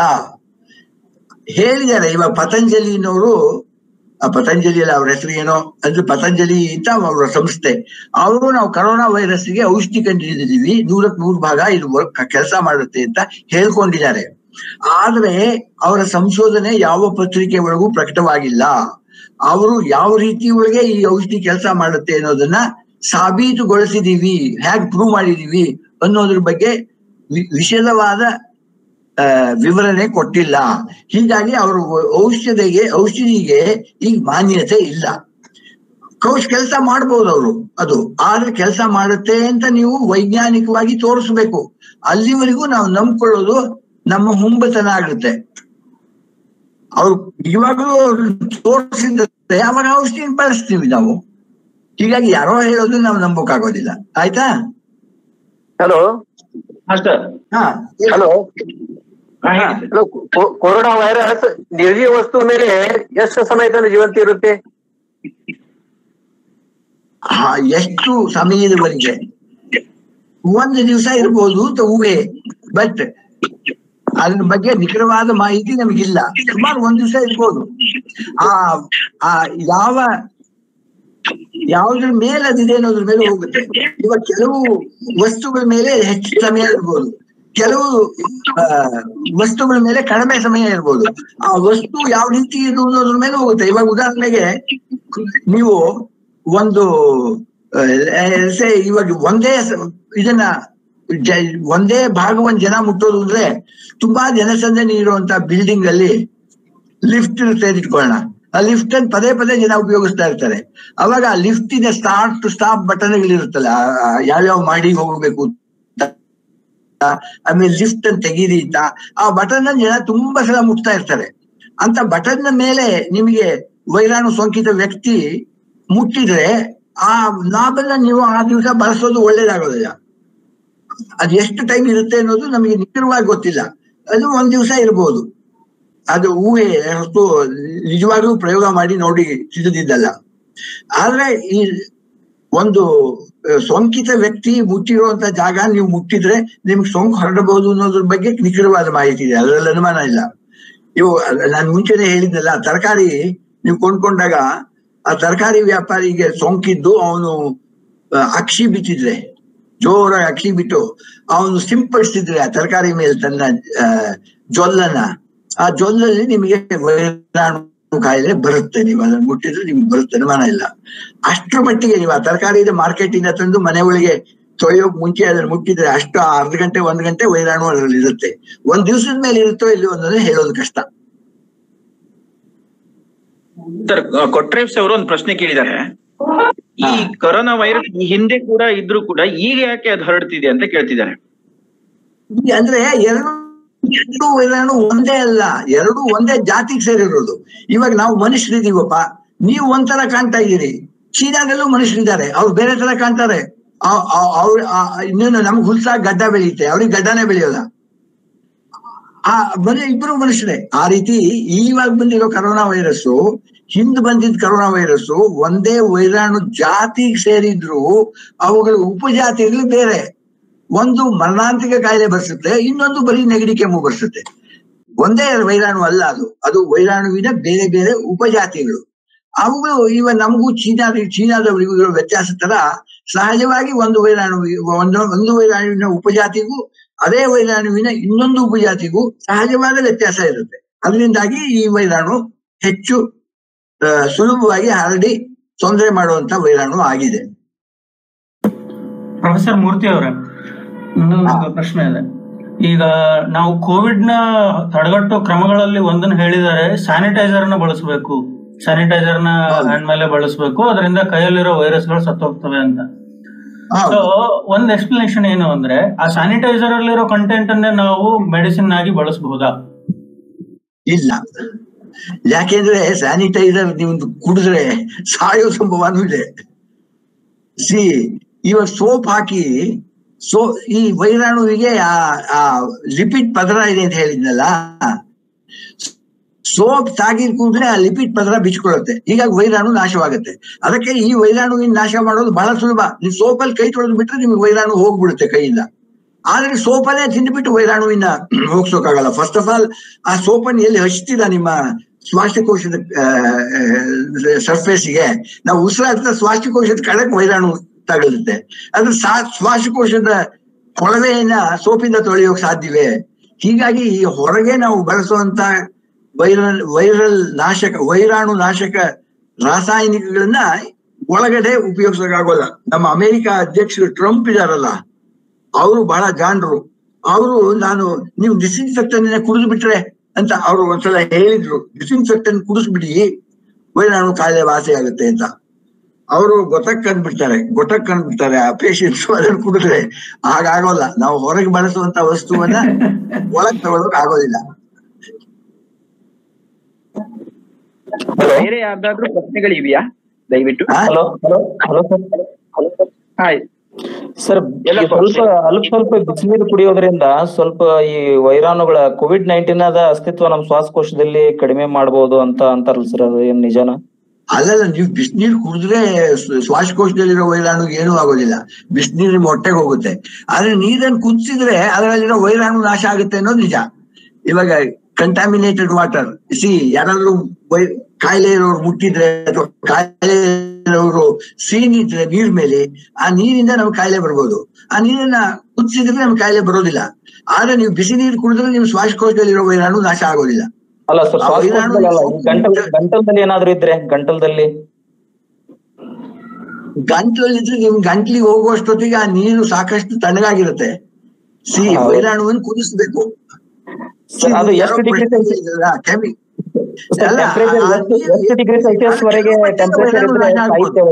ಹೇಳಿದ್ದಾರೆ ಇವಾಗ ಪತಂಜಲಿನವರು ಆ ಪತಂಜಲಿ ಅಲ್ಲ ಅವ್ರ ಹೆಸರು ಏನೋ ಅದು ಪತಂಜಲಿ ಅಂತ ಅವರ ಸಂಸ್ಥೆ ಅವರು ನಾವು ಕರೋನಾ ವೈರಸ್ಗೆ ಔಷಧಿ ಕಂಡುಹಿಡಿದಿದ್ದೀವಿ ನೂರಕ್ ನೂರು ಭಾಗ ಇದು ಕೆಲಸ ಮಾಡುತ್ತೆ ಅಂತ ಹೇಳ್ಕೊಂಡಿದ್ದಾರೆ ಆದ್ರೆ ಅವರ ಸಂಶೋಧನೆ ಯಾವ ಪತ್ರಿಕೆ ಒಳಗೂ ಪ್ರಕಟವಾಗಿಲ್ಲ ಅವರು ಯಾವ ರೀತಿ ಒಳಗೆ ಈ ಔಷಧಿ ಕೆಲಸ ಮಾಡುತ್ತೆ ಅನ್ನೋದನ್ನ ಸಾಬೀತುಗೊಳಿಸಿದೀವಿ ಹೇಗ್ ಪ್ರೂವ್ ಮಾಡಿದೀವಿ ಅನ್ನೋದ್ರ ಬಗ್ಗೆ ವಿ- ವಿಶದವಾದ ಆ, ವಿವರಣೆ ಕೊಟ್ಟಿಲ್ಲ ಹೀಗಾಗಿ ಅವರು ಔಷಧಿಗೆ ಔಷಧಿಗೆ ಈಗ ಮಾನ್ಯತೆ ಇಲ್ಲ ಕೌಶ್ ಕೆಲಸ ಮಾಡ್ಬೋದು ಅವರು ಅದು ಆದ್ರೆ ಕೆಲಸ ಮಾಡುತ್ತೆ ಅಂತ ನೀವು ವೈಜ್ಞಾನಿಕವಾಗಿ ತೋರಿಸ್ಬೇಕು ಅಲ್ಲಿವರೆಗೂ ನಾವು ನಂಬ್ಕೊಳ್ಳೋದು ನಮ್ಮ ಹುಂಬತನ ಆಗುತ್ತೆ ಅವ್ರು ಇವಾಗಲೂ ತೋರಿಸಿದ್ರೆ ಅವಾಗ ಔಷಧಿ ಬಳಸ್ತೀವಿ ನಾವು ಹೀಗಾಗಿ ಯಾರೋ ಹೇಳೋದು ನಾವು ನಂಬೋಕ್ಕಾಗೋದಿಲ್ಲ ಆಯ್ತಾ ಹಲೋ ಹಾ ಸರ್ ಹಾ ಹಲೋ ಹಾ ಹೇಳಿ ಸರ್ ಹಲೋ ಕೊ- ಕೊರೋನಾ ವೈರಸ್ ನಿರ್ಜೀವ ವಸ್ತು ಮೇಲೆ ಎಷ್ಟು ಸಮಯ ತನಕ ಜೀವಂತ ಇರುತ್ತೆ ಹಾ ಎಷ್ಟು ಸಮಯದವರೆಗೆ ಒಂದು ದಿವಸ ಇರ್ಬೋದು ಅಂತ ಊಹೆ ಬಟ್ ಅದ್ರ ಬಗ್ಗೆ ನಿಖರವಾದ ಮಾಹಿತಿ ನಮಗಿಲ್ಲ ಸುಮಾರು ಒಂದ್ ದಿವಸ ಇರ್ಬೋದು ಆ ಆ ಯಾವ ಯಾವ್ದ್ರ ಮೇಲೆ ಅದಿದೆ ಅನ್ನೋದ್ರ ಮೇಲೆ ಹೋಗುತ್ತೆ ಇವಾಗ ಕೆಲವು ವಸ್ತುಗಳ ಮೇಲೆ ಹೆಚ್ಚು ಸಮಯ ಇರ್ಬೋದು ಕೆಲವು ಆ, ವಸ್ತುಗಳ ಮೇಲೆ ಕಡಿಮೆ ಸಮಯ ಇರ್ಬೋದು ಆ ವಸ್ತು ಯಾವ ರೀತಿ ಇದು ಅನ್ನೋದ್ರ ಮೇಲೆ ಹೋಗುತ್ತೆ ಇವಾಗ ಉದಾಹರಣೆಗೆ ನೀವು ಒಂದು ಆ, say ಇವಾಗ ಒಂದೇ ಸ- ಇದನ್ನ ಜ- ಒಂದೇ ಭಾಗವನ್ನ ಜನ ಮುಟ್ಟೋದು ಅಂದ್ರೆ ತುಂಬಾ ಜನಸಂದಣಿ ಇರುವಂತ ಬಿಲ್ಡಿಂಗ್ ಅಲ್ಲಿ ಲಿಫ್ಟ್ ಇರುತ್ತೆ ಅಂತ ಇಟ್ಕೊಳ್ಳೋಣ ಆ ಲಿಫ್ಟ್ ಅನ್ನು ಪದೇ ಪದೇ ಜನ ಉಪಯೋಗಿಸ್ತಾ ಇರ್ತಾರೆ ಅವಾಗ ಆ ಲಿಫ್ಟ್ ಇದೆ ಸ್ಟಾರ್ಟ್ ಟು ಸ್ಟಾಪ್ ಬಟನ್ ಇರುತ್ತಲ್ಲ ಆ- ಆ ಯಾವ್ಯಾವ ಮಾಡಿ ಹೋಗ್ಬೇಕು ಅಂತ ಆಮೇಲೆ ಲಿಫ್ಟ್ ಅನ್ನು ತೆಗೀರಿ ಅಂತ ಆ ಬಟನ್ ಅನ್ನು ಜನ ತುಂಬಾ ಸಲ ಮುಟ್ತಾ ಇರ್ತಾರೆ ಅಂತ ಬಟನ್ ಮೇಲೆ ನಿಮಗೆ ವೈರಾಣು ಸೋಂಕಿತ ವ್ಯಕ್ತಿ ಮುಟ್ಟಿದ್ರೆ ಆ ನಾಬನ್ನ ನೀವು ಆ ದಿವಸ ಬಳಸೋದು ಒಳ್ಳೇದಾಗೋದಿಲ್ಲ ಅದು ಎಷ್ಟು ಟೈಮ್ ಇರುತ್ತೆ ಅನ್ನೋದು ನಮಗೆ ನಿಖರವಾಗಿ ಗೊತ್ತಿಲ್ಲ ಅದು ಒಂದ್ ದಿವಸ ಇರ್ಬೋದು ಅದು ಊಹೆ ಹೊರತು ನಿಜವಾಗ್ಲೂ ಪ್ರಯೋಗ ಮಾಡಿ ನೋಡಿ ತಿಳಿದಿದ್ದಲ್ಲ ಆದ್ರೆ ಈ ಒಂದು ಆ, ಸೋಂಕಿತ ವ್ಯಕ್ತಿ ಮುಟ್ಟಿರುವಂತ ಜಾಗ ನೀವು ಮುಟ್ಟಿದ್ರೆ ನಿಮ್ಗೆ ಸೋಂಕು ಹರಡಬಹುದು ಅನ್ನೋದ್ರ ಬಗ್ಗೆ ನಿಖರವಾದ ಮಾಹಿತಿ ಇದೆ ಅದರಲ್ಲಿ ಅನುಮಾನ ಇಲ್ಲ ಇವು ನಾನು ಮುಂಚೆನೆ ಹೇಳಿದ್ನಲ್ಲ ತರಕಾರಿ ನೀವು ಕೊಂಡ್ಕೊಂಡಾಗ ಆ ತರಕಾರಿ ವ್ಯಾಪಾರಿಗೆ ಸೋಂಕಿದ್ದು ಅವನು ಅಕ್ಷಿ ಬಿಟ್ಟಿದ್ರೆ ಜೋರಾಗಿ ಅಕ್ಷಿ ಬಿಟ್ಟು ಅವನು ಸಿಂಪಡಿಸಿದ್ರೆ ಆ ತರಕಾರಿ ಮೇಲೆ ತನ್ನ ಆ, ಜೊಲ್ಲನ್ನ ಆ ಜೊಲ್ಲಲ್ಲಿ ನಿಮಗೆ ವೈರಾಣು ಕಾಯಿಲೆ ಬರುತ್ತೆ ನೀವು ಅದನ್ನ ಮುಟ್ಟಿದ್ರೆ ನಿಮ್ಗೆ ಬರುತ್ತೆ ಅನುಮಾನ ಇಲ್ಲ ಅಷ್ಟರ ಮಟ್ಟಿಗೆ ನೀವು ಆ ತರಕಾರಿ ಮಾರ್ಕೆಟ್ ಇಂದ ತಂದು ಮನೆ ಒಳಗೆ ತೊಳೆಯೋಕ್ ಮುಂಚೆ ಅದನ್ನ ಮುಟ್ಟಿದ್ರೆ ಅಷ್ಟು ಅರ್ಧ ಗಂಟೆ ಒಂದ್ ಗಂಟೆ ವೈರಾಣು ಅದರಲ್ಲಿ ಇರುತ್ತೆ ಒಂದ್ ದಿವಸದ ಮೇಲೆ ಇರುತ್ತೋ ಇಲ್ಲೋ ಅನ್ನೋದನ್ನ ಹೇಳೋದು ಕಷ್ಟ ಸರ್ ಕೊಟ್ರೇಶ್ ಅವರು ಒಂದು ಪ್ರಶ್ನೆ ಕೇಳಿದ್ದಾರೆ ಈ ಕೊರೋನಾ ವೈರಸ್ ಈ ಹಿಂದೆ ಕೂಡ ಇದ್ರೂ ಕೂಡ ಈಗ ಯಾಕೆ ಅದು ಹರಡ್ತಿದೆ ಅಂತ ಕೇಳ್ತಿದ್ದಾರೆ ಈ ಅಂದ್ರೆ ಎರಡು ಎರಡು ವೈರಾಣು ಒಂದೇ ಅಲ್ಲ ಎರಡು ಒಂದೇ ಜಾತಿಗೆ ಸೇರಿರೋದು ಇವಾಗ ನಾವು ಮನುಷ್ಯರಿದೀವಪ್ಪ ನೀವು ಒಂಥರ ಕಾಣ್ತಾ ಇದ್ದೀರಿ ಚೀನಾದಲ್ಲೂ ಮನುಷ್ಯರಿದ್ದಾರೆ ಅವ್ರು ಬೇರೆ ತರ ಕಾಣ್ತಾರೆ ಅವ್- ಅವ್- ಅವ್ರ ಆ- ಇನ್ನೇನು ನಮ್ಗೆ ಹುಲ್ಸಾಗಿ ಗಡ್ಡ ಬೆಳೆಯುತ್ತೆ ಅವ್ರಿಗೆ ಗಡ್ಡನೇ ಬೆಳೆಯೋಲ್ಲ ಆ ಬರೀ ಇಬ್ರು ಮನುಷ್ಯರೇ ಆ ರೀತಿ ಇವಾಗ ಬಂದಿರೋ ಕರೋನಾ ವೈರಸ್ ಹಿಂದ್ ಬಂದಿದ್ದ ಕರೋನಾ ವೈರಸ್ ಒಂದೇ ವೈರಾಣು ಜಾತಿಗೆ ಸೇರಿದ್ರು ಅವುಗಳ ಉಪಜಾತಿಗಳು ಬೇರೆ ಒಂದು ಮರಣಾಂತಿಕ ಕಾಯಿಲೆ ಬರ್ಸುತ್ತೆ ಇನ್ನೊಂದು ಬರೀ ನೆಗಡಿ ಕೆಮ್ಮು ಬರ್ಸುತ್ತೆ ಒಂದೇ ವೈರಾಣು ಅಲ್ಲ ಅದು ಅದು ವೈರಾಣುವಿನ ಬೇರೆ ಬೇರೆ ಉಪಜಾತಿಗಳು ಅವುಗಳು ಇವ ನಮಗೂ ಚೀನಾ ಚೀನಾದವರಿಗೂ ಇರೋ ವ್ಯತ್ಯಾಸ ತರ ಸಹಜವಾಗಿ ಒಂದು ವೈರಾಣು ಒಂದು ಒಂದು ವೈರಾಣುವಿನ ಉಪಜಾತಿಗೂ ಅದೇ ವೈರಾಣುವಿನ ಇನ್ನೊಂದು ಉಪಜಾತಿಗೂ ಸಹಜವಾದ ವ್ಯತ್ಯಾಸ ಇರುತ್ತೆ ಅದರಿಂದಾಗಿ ಈ ವೈರಾಣು ಹೆಚ್ಚು ಆ, ಸುಲಭವಾಗಿ ಹರಡಿ ತೊಂದರೆ ಮಾಡುವಂತ ವೈರಾಣು ಆಗಿದೆ ಪ್ರೊಫೆಸರ್ ಮೂರ್ತಿ ಅವರೇ ಇನ್ನೊಂದು ಪ್ರಶ್ನೆ ಇದೆ ಈಗ ನಾವು ಕೋವಿಡ್ ನ ತಡೆಗಟ್ಟೋ ಕ್ರಮಗಳಲ್ಲಿ ಒಂದನ್ನು ಹೇಳಿದ್ದಾರೆ ಸ್ಯಾನಿಟೈಸರ್ ನ ಬಳಸಬೇಕು ಸ್ಯಾನಿಟೈಸರ್ ನ ಹೌದು. ಹ್ಯಾಂಡ್ ಮೇಲೆ ಬಳಸಬೇಕು ಅದರಿಂದ ಕೈಯಲ್ಲಿರೋ ವೈರಸ್ಗಳು ಸತ್ತೋಗ್ತವೆ ಅಂತ ಹೌದು. ಸೊ ಒಂದ್ ಎಕ್ಸ್ಪ್ಲನೇಷನ್ ಏನು ಅಂದ್ರೆ ಆ ಸ್ಯಾನಿಟೈಸರ್ ಅಲ್ಲಿರೋ ಕಂಟೆಂಟ್ ಅನ್ನೇ ನಾವು ಮೆಡಿಸಿನ್ ಆಗಿ ಬಳಸಬಹುದಾ ಇಲ್ಲ ಯಾಕೆಂದ್ರೆ ಸ್ಯಾನಿಟೈಸರ್ ನೀವು ಕುಡಿದ್ರೆ ಸಾಯೋ ಸಂಭವನೂ ಇದೆ ಸಿ ಇವಾಗ ಸೋಪ್ ಹಾಕಿ ಸೋ ಈ ವೈರಾಣುವಿಗೆ ಆ ಆ ಲಿಪಿಡ್ ಪದರ ಇದೆ ಅಂತ ಹೇಳಿದ್ನಲ್ಲ ಸೋಪ್ ತಾಗಿದ ಕೂಡಲೇ ಆ ಲಿಪಿಡ್ ಪದರ ಬಿಚ್ಕೊಳ್ಳುತ್ತೆ ಹೀಗಾಗಿ ವೈರಾಣು ನಾಶವಾಗುತ್ತೆ ಅದಕ್ಕೆ ಈ ವೈರಾಣುವಿನ ನಾಶ ಮಾಡೋದು ಬಹಳ ಸುಲಭ ನೀವು ಸೋಪಲ್ಲಿ ಕೈ ತೊಳೆದು ಬಿಟ್ರೆ ನಿಮ್ಗೆ ವೈರಾಣು ಹೋಗ್ಬಿಡುತ್ತೆ ಕೈಯಿಂದ ಆದ್ರೆ ಸೋಪಲ್ಲೇ ತಿಂದ್ಬಿಟ್ಟು ವೈರಾಣುವಿನ ಹೋಗ್ಸೋಕ್ಕಾಗಲ್ಲ ಫಸ್ಟ್ ಆಫ್ ಆಲ್ ಆ ಸೋಪನ್ನು ಎಲ್ಲಿ ಹಚ್ತೀರಾ ನಿಮ್ಮ ಶ್ವಾಸಕೋಶದ ಸರ್ಫೇಸ್ಗೆ ನಾವು ಉಸಿರಾಡ್ತಾ ಶ್ವಾಸಕೋಶದ ಕಡೆಗೆ ವೈರಾಣು ತಗಲುತ್ತೆ ಅದ್ರ ಸಾ ಶ್ವಾಸಕೋಶದ ಕೊಳವೆಯನ್ನ ಸೋಪಿಂದ ತೊಳೆಯೋಕ್ ಸಾಧ್ಯವೇ ಹೀಗಾಗಿ ಈ ಹೊರಗೆ ನಾವು ಬಳಸುವಂತ ವೈರಲ್ ವೈರಲ್ ನಾಶಕ ವೈರಾಣು ನಾಶಕ ರಾಸಾಯನಿಕಗಳನ್ನ ಒಳಗಡೆ ಉಪಯೋಗಿಸೋಕ್ಕಾಗೋಲ್ಲ ನಮ್ಮ ಅಮೆರಿಕ ಅಧ್ಯಕ್ಷರು ಟ್ರಂಪ್ ಇದಾರಲ್ಲ ಅವರು ಬಹಳ ಜಾಣರು ಅವರು ನಾನು ನೀವು ಡಿಸ್ಇನ್ಫೆಕ್ಟನ್ ಕುಡಿದು ಬಿಟ್ರೆ ಅಂತ ಅವರು ಒಂದ್ಸಲ ಹೇಳಿದ್ರು ಡಿಸ್ಇನ್ಫೆಕ್ಟನ್ ಕುಡಿಸ್ಬಿಡಿ ವೈರಾಣು ಕಾಯಿಲೆ ವಾಸಿ ಆಗುತ್ತೆ ಅಂತ ಅವರು ಗೊತ್ತಕ್ ಕಂಡ್ಬಿಡ್ತಾರೆ ಗೊತ್ತಕ್ ಕಂಡ್ಬಿಡ್ತಾರೆ ಆ ಪೇಷಂಟ್ಸ್ ಅದನ್ನು ಕುಡಿದ್ರೆ ಹಾಗಾಗೋಲ್ಲ ನಾವು ಹೊರಗೆ ಬಳಸುವಂತ ವಸ್ತುವನ್ನ ಒಳಗ್ ತಗೊಳಕ್ ಆಗೋದಿಲ್ಲ ಬೇರೆ ಯಾರ್ದಾದ್ರೂ ಪ್ರಶ್ನೆಗಳಿವೆಯಾ ದಯವಿಟ್ಟು ಆ? Hello hello hello sir hi sir ಎಲ್ಲ ಸ್ವಲ್ಪ ಅಲ್ಪ ಸ್ವಲ್ಪ ಬಿಸಿನೀರು ಕುಡಿಯೋದ್ರಿಂದ ಸ್ವಲ್ಪ ಈ ವೈರಾಣುಗಳ ಕೋವಿಡ್ ನೈನ್ಟೀನ್ ಅದ ಅಸ್ತಿತ್ವ ನಮ್ಮ ಶ್ವಾಸಕೋಶದಲ್ಲಿ ಕಡಿಮೆ ಮಾಡಬಹುದು ಅಂತ ಅಂತಾರಲ್ಲ ಸರ್ ಅದು ಏನ್ ನಿಜಾನ ಅಲ್ಲಲ್ಲ ನೀವು ಬಿಸಿನೀರು ಕುಡಿದ್ರೆ ಶ್ವ- ಶ್ವಾಸಕೋಶದಲ್ಲಿರೋ ವೈರಾಣು ಏನೂ ಆಗೋದಿಲ್ಲ ಬಿಸಿನೀರು ಮೊಟ್ಟೆಗೆ ಹೋಗುತ್ತೆ ಆದ್ರೆ ನೀರನ್ನು ಕುದಿಸಿದ್ರೆ ಅದರಲ್ಲಿರೋ ವೈರಾಣು ನಾಶ ಆಗುತ್ತೆ ಅನ್ನೋದು ನಿಜ ಇವಾಗ ಕಂಟಾಮಿನೇಟೆಡ್ ವಾಟರ್ ಸಿ ಯಾರಾದ್ರೂ ವೈ ಕಾಯಿಲೆ ಇರೋರು ಮುಟ್ಟಿದ್ರೆ ಅಥವಾ ಕಾಯಿಲೆ ಇರೋರು ಸೀನಿದ್ರೆ ನೀರ್ ಮೇಲೆ ಆ ನೀರಿಂದ ನಮ್ಗೆ ಕಾಯಿಲೆ ಬರ್ಬೋದು ಆ ನೀರನ್ನ ಕುದಿಸಿದ್ರೆ ನಮ್ಗೆ ಕಾಯಿಲೆ ಬರೋದಿಲ್ಲ ಆದ್ರೆ ನೀವು ಬಿಸಿ ನೀರು ಕುಡಿದ್ರೆ ನಿಮ್ ಶ್ವಾಸಕೋಶದಲ್ಲಿರೋ ವೈರಾಣು ನಾಶ ಆಗೋದಿಲ್ಲ ಅಲ್ಲ ಸರ್ ಆ ವೈರಾಣು ಶ್ವಾಸಕೋಶದಲ್ಲಿ ಅಲ್ಲ ಈ ಗಂಟಲ್ ಗಂಟಲದಲ್ಲಿ ಏನಾದ್ರು ಇದ್ರೆ ಗಂಟಲದಲ್ಲಿ ಗಂಟ್ಲಲ್ಲಿದ್ರೆ ನಿಮ್ ಗಂಟ್ಲಿಗೆ ಹೋಗುವಷ್ಟೊತ್ತಿಗೆ ಆ ನೀರು ಸಾಕಷ್ಟು ತಣ್ಣಗಾಗಿರುತ್ತೆ ಸಿ ಹೌದು. ವೈರಾಣುವನ್ನು ಕುದಿಸ್ಬೇಕು ಸರ್ ಅದು ಎಷ್ಟು ಡಿಗ್ರಿ ಕೆಮಿ ಟೆಂಪರೇಚರ್ ಎಷ್ಟು ಎಷ್ಟು ಡಿಗ್ರಿ ಸೆಲ್ಸಿಯಸ್ ವರೆಗೆ ಟೆಂಪರೇಚರ್ ಇದ್ರೆ ಸಾಹಿತ್ಯ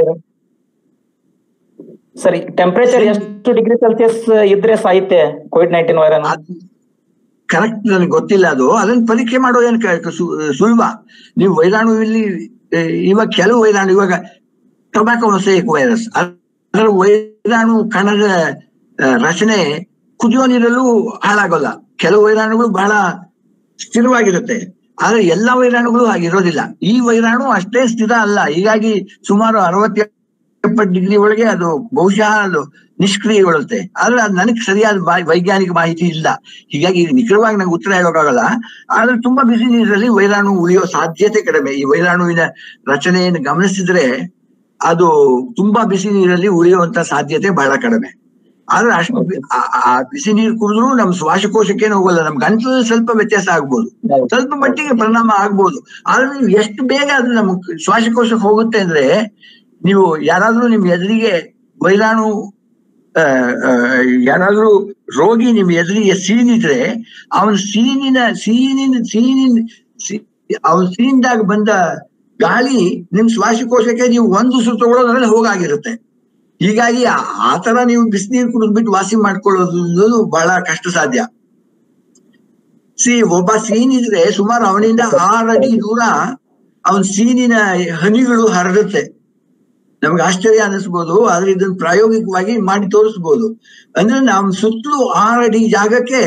ಸರಿ ಟೆಂಪರೇಚರ್ ಎಷ್ಟು ಡಿಗ್ರಿ ಸೆಲ್ಸಿಯಸ್ ಇದ್ರೆ ಸಾಹಿತ್ಯ ಕೋವಿಡ್ ನೈನ್ಟೀನ್ ವೈರಾಣು ಕರೆಕ್ಟ್ ನನಗೆ ಗೊತ್ತಿಲ್ಲ ಅದು ಅದನ್ನ ಪರೀಕ್ಷೆ ಮಾಡೋದು ಏನ್ ಕ- ಸು- ಸುಲಭ ನೀವು ವೈರಾಣು ಇಲ್ಲಿ ಆ, ಇವಾಗ ಕೆಲವು ವೈರಾಣು ಇವಾಗ ಟೊಬ್ಯಾಕೊ ಮೊಸೈಕ್ ವೈರಸ್ ಅದರ ವೈರಾಣು ಕಣದ ಆ, ರಚನೆ ಕುದಿಯೋ ನೀರಲ್ಲೂ ಹಾಳಾಗೋಲ್ಲ ಕೆಲವು ವೈರಾಣುಗಳು ಬಹಳ ಸ್ಥಿರವಾಗಿರುತ್ತೆ ಆದ್ರೆ ಎಲ್ಲಾ ವೈರಾಣುಗಳು ಹಾಗಿರೋದಿಲ್ಲ ಈ ವೈರಾಣು ಅಷ್ಟೇ ಸ್ಥಿರ ಅಲ್ಲ ಹೀಗಾಗಿ ಸುಮಾರು ಅರವತ್ತ ಎಪ್ಪತ್ತು ಡಿಗ್ರಿ ಒಳಗೆ ಅದು ಬಹುಶಃ ಅದು ನಿಷ್ಕ್ರಿಯಗೊಳ್ಳುತ್ತೆ ಆದ್ರೆ ಅದು ನನಗೆ ಸರಿಯಾದ ಮಾ- ವೈಜ್ಞಾನಿಕ ಮಾಹಿತಿ ಇಲ್ಲ ಹೀಗಾಗಿ ನಿಖರವಾಗಿ ನಂಗೆ ಉತ್ತರ ಹೇಳೋಕ್ಕಾಗಲ್ಲ ಆದ್ರೆ ತುಂಬಾ ಬಿಸಿ ನೀರಲ್ಲಿ ವೈರಾಣು ಉಳಿಯೋ ಸಾಧ್ಯತೆ ಕಡಿಮೆ ಈ ವೈರಾಣುವಿನ ರಚನೆಯನ್ನು ಗಮನಿಸಿದ್ರೆ ಅದು ತುಂಬಾ ಬಿಸಿ ನೀರಲ್ಲಿ ಉಳಿಯುವಂತ ಸಾಧ್ಯತೆ ಬಹಳ ಕಡಿಮೆ ಆದ್ರೆ ಅಷ್ಟು ಬಿ- ಆ- ಆ ಬಿಸಿ ನೀರು ಕುಡಿದ್ರು ನಮ್ ಶ್ವಾಸಕೋಶಕ್ಕೇನು ಹೋಗಲ್ಲ ನಮ್ ಗಂಟಲಲ್ಲಿ ಸ್ವಲ್ಪ ವ್ಯತ್ಯಾಸ ಆಗ್ಬೋದು ಸ್ವಲ್ಪ ಮಟ್ಟಿಗೆ ಪರಿಣಾಮ ಆಗ್ಬೋದು ಆದ್ರೆ ನೀವು ಎಷ್ಟು ಬೇಗ ಅದು ನಮ್ಮ ಶ್ವಾಸಕೋಶಕ್ಕೆ ಹೋಗುತ್ತೆ ಅಂದ್ರೆ ನೀವು ಯಾರಾದ್ರೂ ನಿಮ್ ಎದುರಿಗೆ ವೈರಾಣು ಆ, ಆ, ಯಾರಾದ್ರೂ ರೋಗಿ ನಿಮ್ ಎದುರಿಗೆ ಸೀನಿದ್ರೆ ಅವನ ಸೀನಿನ ಸೀನಿನ ಸೀನಿನ ಅವನ ಸೀನಿದಾಗ ಬಂದ ಗಾಳಿ ನಿಮ್ ಶ್ವಾಸಕೋಶಕ್ಕೆ ನೀವು ಒಂದು ಸುತ್ತು ತಗೊಳ್ಳೋದ್ರಲ್ಲಿ ಹೋಗಾಗಿರುತ್ತೆ ಹೀಗಾಗಿ ಆ- ಆ ತರ ನೀವು ಬಿಸಿನೀರು ಕುಡಿದ್ಬಿಟ್ಟು ವಾಸಿ ಮಾಡ್ಕೊಳ್ಳೋದು ಅನ್ನೋದು ಬಹಳ ಕಷ್ಟ ಸಾಧ್ಯ ಸಿ ಒಬ್ಬ ಸೀನ್ ಇದ್ರೆ ಸುಮಾರು ಅವನಿಂದ ಆರು ಅಡಿ ದೂರ ಅವನ್ ಸೀನಿನ ಹನಿಗಳು ಹರಡುತ್ತೆ ನಮ್ಗೆ ಆಶ್ಚರ್ಯ ಅನಿಸ್ಬೋದು ಆದ್ರೆ ಇದನ್ನ ಪ್ರಾಯೋಗಿಕವಾಗಿ ಮಾಡಿ ತೋರಿಸ್ಬೋದು ಅಂದ್ರೆ ನಮ್ ಸುತ್ತಲೂ ಆರು ಅಡಿ ಜಾಗಕ್ಕೆ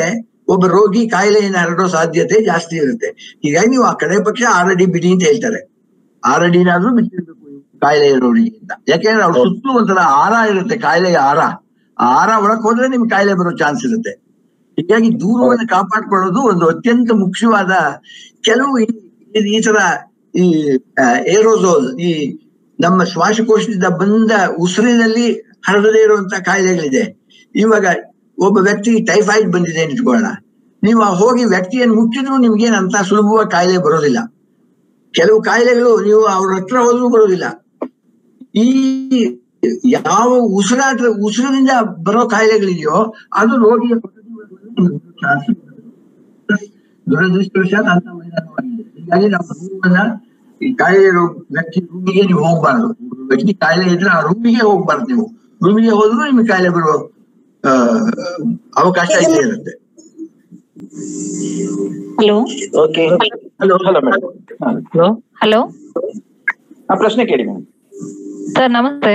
ಒಬ್ಬ ರೋಗಿ ಕಾಯಿಲೆಯನ್ನು ಹರಡೋ ಸಾಧ್ಯತೆ ಜಾಸ್ತಿ ಇರುತ್ತೆ ಹೀಗಾಗಿ ನೀವು ಆ ಕಡೆ ಪಕ್ಷ ಆರಡಿ ಬಿಡಿ ಅಂತ ಹೇಳ್ತಾರೆ ಆರಡಿನಾದ್ರೂ ಬಿಟ್ಟಿರ್ಬೇಕು ಕಾಯಿಲೆ ಇರೋರಿಗೆ ಅಂತ ಯಾಕೆಂದ್ರೆ ಅವ್ರ ಸುತ್ತಲೂ ಒಂಥರ ಆರ ಇರುತ್ತೆ ಕಾಯಿಲೆಯ ಆರ ಆ ಆರ ಒಳಕ್ ಹೋದ್ರೆ ನಿಮ್ಗೆ ಕಾಯಿಲೆ ಬರೋ ಚಾನ್ಸ್ ಇರುತ್ತೆ ಹೀಗಾಗಿ ದೂರವನ್ನು ಕಾಪಾಡ್ಕೊಳ್ಳೋದು ಒಂದು ಅತ್ಯಂತ ಮುಖ್ಯವಾದ ಕೆಲವು ಈ- ಈ- ಈ ತರ ಈ ಏರೋಸೋಲ್ ಈ ನಮ್ಮ ಶ್ವಾಸಕೋಶದಿಂದ ಬಂದ ಉಸಿರಿನಲ್ಲಿ ಹರಡದೇ ಇರುವಂತ ಕಾಯಿಲೆಗಳಿದೆ ಇವಾಗ ಒಬ್ಬ ವ್ಯಕ್ತಿ ಟೈಫಾಯ್ಡ್ ಬಂದಿದೆ ಅಂತ ಇಟ್ಕೊಳ್ಳೋಣ ನೀವು ಆ ಹೋಗಿ ವ್ಯಕ್ತಿಯನ್ನು ಮುಟ್ಟಿದ್ರು ನಿಮ್ಗೇನ್ ಅಂತ ಸುಲಭವಾಗಿ ಕಾಯಿಲೆ ಬರೋದಿಲ್ಲ ಕೆಲವು ಕಾಯಿಲೆಗಳು ನೀವು ಅವ್ರ ಹತ್ರ ಹೋದ್ರೂ ಬರೋದಿಲ್ಲ ಈ ಯಾವ ಉಸಿರಾಟ ಉಸಿರಿನಿಂದ ಬರೋ ಕಾಯಿಲೆಗಳಿದೆಯೋ ಅದು ರೋಗಿಯ ದುರದೃಷ್ಟವಶಾತ್ ಅಂತ ವೈರಾಣುವಾಗಿದೆ ಹೀಗಾಗಿ ನಾವು ರೂಮನ್ನ ಈ ಕಾಯಿಲೆ ಇರೋ ವ್ಯಕ್ತಿ ರೂಮಿಗೆ ನೀವು ಹೋಗ್ಬಾರ್ದು ವ್ಯಕ್ತಿ ಕಾಯಿಲೆ ಇದ್ರೆ ಆ ರೂಮಿಗೆ ಹೋಗ್ಬಾರ್ದು ನೀವು ರೂಮಿಗೆ ಹೋದ್ರು ನಿಮ್ಗೆ ಕಾಯಿಲೆ ಬರುವ ಆ, ಅವಕಾಶ ಇದ್ದೇ ಇರುತ್ತೆ hello okay hello hello madam hello ಆ ಪ್ರಶ್ನೆ ಕೇಳಿ ಮೇಡಮ್ ಸರ್ ನಮಸ್ತೆ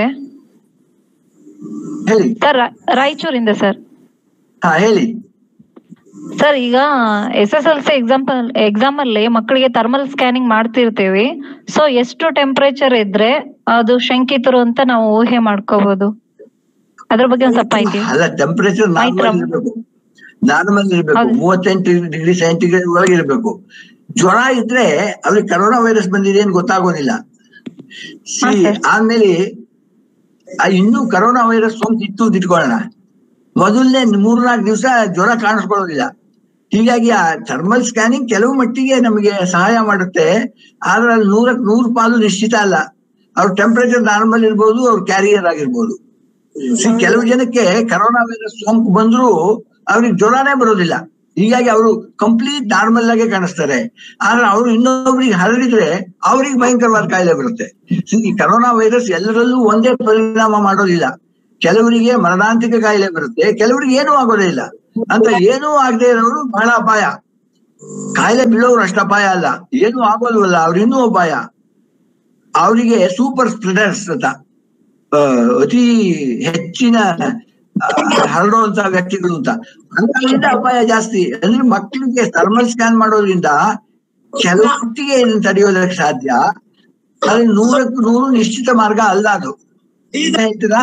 ಹೇಳಿ ಸರ್ ರಾ- ರಾಯಚೂರಿಂದ ಸರ್ ಹಾ ಹೇಳಿ ಸರ್ ಈಗ S S L C example exam ಅಲ್ಲಿ ಮಕ್ಕಳಿಗೆ ಥರ್ಮಲ್ ಸ್ಕ್ಯಾನಿಂಗ್ ಮಾಡ್ತಿರ್ತೀವಿ ಸೊ ಎಷ್ಟು ಟೆಂಪರೇಚರ್ ಇದ್ರೆ ಅದು ಶಂಕಿತರು ಅಂತ ನಾವು ಊಹೆ ಮಾಡ್ಕೋಬಹುದು ಅದ್ರ ಬಗ್ಗೆ ಒಂದ್ ಸ್ವಲ್ಪ ಐತಿ ಅಲ್ಲ ಟೆಂಪರೇಚರ್ ನಾರ್ಮಲ್ ಇರ್ಬೇಕು ನಾರ್ಮಲ್ ಇರ್ಬೇಕು ಹೌದು. ಮೂವತ್ತೆಂಟು ಡಿಗ್ರಿ ಸೆಂಟಿಗ್ರೇಡ್ ಒಳಗೆ ಇರ್ಬೇಕು ಜ್ವರ ಇದ್ರೆ ಅವ್ರಿಗೆ ಕರೋನಾ ವೈರಸ್ ಬಂದಿದೆ ಅಂತ ಗೊತ್ತಾಗೋದಿಲ್ಲ ಸಿ ಆದ್ಮೇಲೆ ಆ ಇನ್ನೂ ಕರೋನಾ ವೈರಸ್ ಸೋಂಕು ಇತ್ತು ಅಂತ ಇಟ್ಕೊಳ್ಳೋಣ ಮೊದಲನೇ ಮೂರ್ನಾಲ್ಕು ದಿವಸ ಜ್ವರ ಕಾಣಿಸ್ಕೊಳ್ಳೋದಿಲ್ಲ ಹೀಗಾಗಿ ಆ ಥರ್ಮಲ್ ಸ್ಕ್ಯಾನಿಂಗ್ ಕೆಲವು ಮಟ್ಟಿಗೆ ನಮಗೆ ಸಹಾಯ ಮಾಡುತ್ತೆ ಆದ್ರೆ ಅಲ್ಲಿ ನೂರಕ್ಕೆ ನೂರು ಪಾಲು ನಿಶ್ಚಿತ ಅಲ್ಲ ಅವ್ರ ಟೆಂಪರೇಚರ್ ನಾರ್ಮಲ್ ಇರ್ಬೋದು ಅವ್ರ ಕ್ಯಾರಿಯರ್ ಆಗಿರ್ಬೋದು See, ಕೆಲವು ಜನಕ್ಕೆ ಕರೋನಾ ವೈರಸ್ ಸೋಂಕು ಬಂದ್ರು ಅವ್ರಿಗೆ ಜ್ವರನೇ ಬರೋದಿಲ್ಲ ಹೀಗಾಗಿ ಅವರು ಕಂಪ್ಲೀಟ್ ನಾರ್ಮಲ್ ಆಗಿ ಕಾಣಿಸ್ತಾರೆ ಆದ್ರೆ ಅವರು ಇನ್ನೊಬ್ರಿಗೆ ಹರಡಿದ್ರೆ ಅವ್ರಿಗೆ ಭಯಂಕರವಾದ ಕಾಯಿಲೆ ಬರುತ್ತೆ See, ಈ ಕರೋನಾ ವೈರಸ್ ಎಲ್ಲರಲ್ಲೂ ಒಂದೇ ಪರಿಣಾಮ ಮಾಡೋದಿಲ್ಲ ಕೆಲವರಿಗೆ ಮರಣಾಂತಿಕ ಕಾಯಿಲೆ ಬರುತ್ತೆ ಕೆಲವರಿಗೆ ಏನೂ ಆಗೋದೇ ಇಲ್ಲ ಅಂತ ಏನೂ ಆಗದೆ ಇರೋರು ಬಹಳ ಅಪಾಯ ಕಾಯಿಲೆ ಬೀಳೋರು ಅಷ್ಟು ಅಪಾಯ ಅಲ್ಲ ಏನೂ ಆಗೋಲ್ವಲ್ಲ ಅವ್ರು ಇನ್ನೂ ಅಪಾಯ ಅವರಿಗೆ ಸೂಪರ್ ಸ್ಪ್ರೆಡರ್ಸ್ ಅಂತ ಆ, ಅತಿ ಹೆಚ್ಚಿನ ಆ, ಹರಡುವಂತ ವ್ಯಕ್ತಿಗಳು ಅಂತ ಅಂತಲ್ಲಿಂದ ಅಪಾಯ ಜಾಸ್ತಿ ಅಂದ್ರೆ ಮಕ್ಕಳಿಗೆ ಥರ್ಮಲ್ ಸ್ಕ್ಯಾನ್ ಮಾಡೋದ್ರಿಂದ ಕೆಲವು ಮಟ್ಟಿಗೆ ಇದನ್ನ ತಡೆಯೋದಕ್ಕೆ ಸಾಧ್ಯ ಆದ್ರೆ ನೂರಕ್ಕೂ ನೂರು ನಿಶ್ಚಿತ ಮಾರ್ಗ ಅಲ್ಲ ಅದು ಏನ್ ಹೇಳ್ತೀರಾ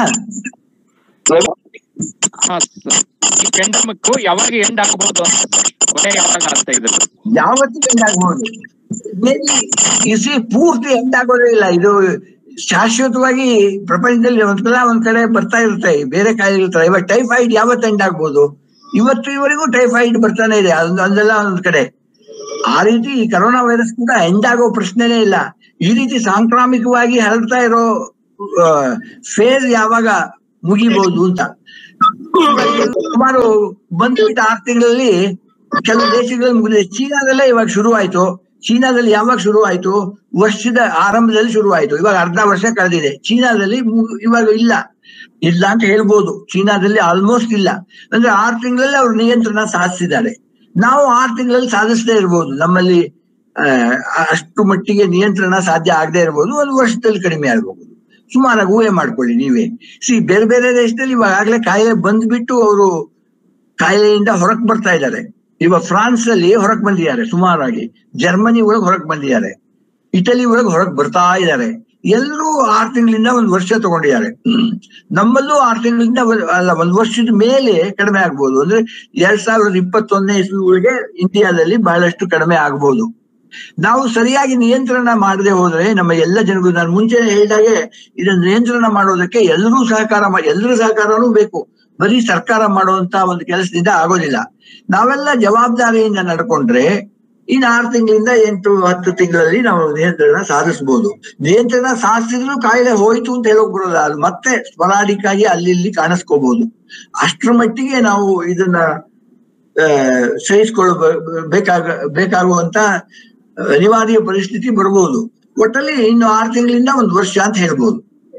ಹಾ ಸರ್ ಈ ಪೆಂಡಮಿಕ್ ಯಾವಾಗ ಎಂಡ್ ಆಗ್ಬೋದು ಅಂತ ಕೊನೆ ಯಾವಾಗ ಆಗ್ತಾ ಇದೆ ಯಾವತ್ತಿಗೆ ಎಂಡ್ ಆಗ್ಬೋದು ಇಸಿ ಪೂರ್ತಿ ಎಂಡ್ ಆಗೋದೇ ಇಲ್ಲ ಇದು ಶಾಶ್ವತವಾಗಿ ಪ್ರಪಂಚದಲ್ಲಿ ಒಂದ್ ಕಡೆ ಒಂದ್ ಕಡೆ ಬರ್ತಾ ಇರುತ್ತೆ ಬೇರೆ ಕಾಯಿಲೆ ಇರ್ತಾರೆ ಇವಾಗ ಟೈಫಾಯ್ಡ್ ಯಾವತ್ತು ಎಂಡ್ ಆಗ್ಬೋದು ಇವತ್ತು ಇವರೆಗೂ ಟೈಫಾಯ್ಡ್ ಬರ್ತಾನೆ ಇದೆ ಅದೊಂದು ಒಂದೆಲ್ಲ ಒಂದ್ ಕಡೆ ಆ ರೀತಿ ಈ ಕರೋನಾ ವೈರಸ್ ಕೂಡ ಎಂಡ್ ಆಗೋ ಪ್ರಶ್ನೆನೇ ಇಲ್ಲ ಈ ರೀತಿ ಸಾಂಕ್ರಾಮಿಕವಾಗಿ ಹರಡ್ತಾ ಇರೋ ಫೇಸ್ ಯಾವಾಗ ಮುಗಿಬಹುದು ಅಂತ ಸುಮಾರು ಬಂದ್ಬಿಟ್ಟು ಆರು ತಿಂಗಳಲ್ಲಿ ಕೆಲವು ದೇಶಗಳಲ್ಲಿ ಮುಗಿದಿದೆ ಚೀನಾದಲ್ಲೇ ಇವಾಗ ಶುರು ಆಯ್ತು ಚೀನಾದಲ್ಲಿ ಯಾವಾಗ ಶುರು ಆಯ್ತು ವರ್ಷದ ಆರಂಭದಲ್ಲಿ ಶುರು ಆಯ್ತು ಇವಾಗ ಅರ್ಧ ವರ್ಷ ಕಳೆದಿದೆ ಚೀನಾದಲ್ಲಿ ಮು- ಇವಾಗ ಇಲ್ಲ ಇಲ್ಲ ಅಂತ ಹೇಳ್ಬೋದು ಚೀನಾದಲ್ಲಿ ಆಲ್ಮೋಸ್ಟ್ ಇಲ್ಲ ಅಂದ್ರೆ ಆರು ತಿಂಗಳಲ್ಲಿ ಅವ್ರು ನಿಯಂತ್ರಣ ಸಾಧಿಸಿದ್ದಾರೆ ನಾವು ಆರು ತಿಂಗಳಲ್ಲಿ ಸಾಧಿಸದೇ ಇರ್ಬೋದು ನಮ್ಮಲ್ಲಿ ಆ, ಅಷ್ಟು ಮಟ್ಟಿಗೆ ನಿಯಂತ್ರಣ ಸಾಧ್ಯ ಆಗದೆ ಇರ್ಬೋದು ಒಂದು ವರ್ಷದಲ್ಲಿ ಕಡಿಮೆ ಆಗಬಹುದು ಸುಮಾರಾಗಿ ಊಹೆ ಮಾಡ್ಕೊಳ್ಳಿ ನೀವೇ ಸಿ ಬೇರೆ ಬೇರೆ ದೇಶದಲ್ಲಿ ಇವಾಗಲೇ ಕಾಯಿಲೆ ಬಂದ್ಬಿಟ್ಟು ಅವರು ಕಾಯಿಲೆಯಿಂದ ಹೊರಕ್ ಬರ್ತಾ ಇದ್ದಾರೆ ಇವಾಗ ಫ್ರಾನ್ಸ್ ಅಲ್ಲಿ ಹೊರಕ್ ಬಂದಿದ್ದಾರೆ ಸುಮಾರಾಗಿ ಜರ್ಮನಿ ಒಳಗೆ ಹೊರಕ್ ಬಂದಿದ್ದಾರೆ ಇಟಲಿ ಒಳಗೆ ಹೊರಗ್ ಬರ್ತಾ ಇದ್ದಾರೆ ಎಲ್ಲರೂ ಆರು ತಿಂಗಳಿಂದ ಒಂದು ವರ್ಷ ತಗೊಂಡಿದ್ದಾರೆ ನಮ್ಮಲ್ಲೂ ಆರು ತಿಂಗಳಿಂದ ಒಂದ್- ಅಲ್ಲ ಒಂದ್ ವರ್ಷದ ಮೇಲೆ ಕಡಿಮೆ ಆಗ್ಬೋದು ಅಂದ್ರೆ ಎರಡ್ ಸಾವಿರದ ಇಪ್ಪತ್ತೊಂದನೇ ಇಸ್ವಿಗಳಿಗೆ ಇಂಡಿಯಾದಲ್ಲಿ ಬಹಳಷ್ಟು ಕಡಿಮೆ ಆಗ್ಬೋದು ನಾವು ಸರಿಯಾಗಿ ನಿಯಂತ್ರಣ ಮಾಡದೆ ಹೋದ್ರೆ ನಮ್ಮ ಎಲ್ಲ ಜನಗಳು ನಾನು ಮುಂಚೆ ಹೇಳಿದಾಗೆ ಇದನ್ನ ನಿಯಂತ್ರಣ ಮಾಡೋದಕ್ಕೆ ಎಲ್ಲರೂ ಸಹಕಾರ ಮಾಡಿ ಎಲ್ಲರ ಸಹಕಾರನೂ ಬೇಕು ಬರೀ ಸರ್ಕಾರ ಮಾಡುವಂತ ಒಂದು ಕೆಲಸದಿಂದ ಆಗೋದಿಲ್ಲ ನಾವೆಲ್ಲ ಜವಾಬ್ದಾರಿಯಿಂದ ನಡ್ಕೊಂಡ್ರೆ ಇನ್ನು ಆರು ತಿಂಗಳಿಂದ ಎಂಟು ಹತ್ತು ತಿಂಗಳಲ್ಲಿ ನಾವು ನಿಯಂತ್ರಣ ಸಾಧಿಸಬಹುದು ನಿಯಂತ್ರಣ ಸಾಧಿಸಿದ್ರು ಕಾಯಿಲೆ ಹೋಯ್ತು ಅಂತ ಹೇಳೋಕ್ ಬರೋಲ್ಲ ಅದು ಮತ್ತೆ ಸ್ಪರಾಡಿಕ್ ಆಗಿ ಅಲ್ಲಿ ಇಲ್ಲಿ ಕಾಣಿಸ್ಕೋಬಹುದು ಅಷ್ಟ್ರ ಮಟ್ಟಿಗೆ ನಾವು ಇದನ್ನ ಆ, ಸಹಿಸ್ಕೊಳ್ಳ ಬೇಕಾಗ ಬೇಕಾಗುವಂತ ಅನಿವಾರ್ಯ ಪರಿಸ್ಥಿತಿ ಬರ್ಬೋದು ಒಟ್ಟಲ್ಲಿ ಇನ್ನು ಆರು ತಿಂಗಳಿಂದ ಒಂದು ವರ್ಷ ಅಂತ ಹೇಳ್ಬೋದು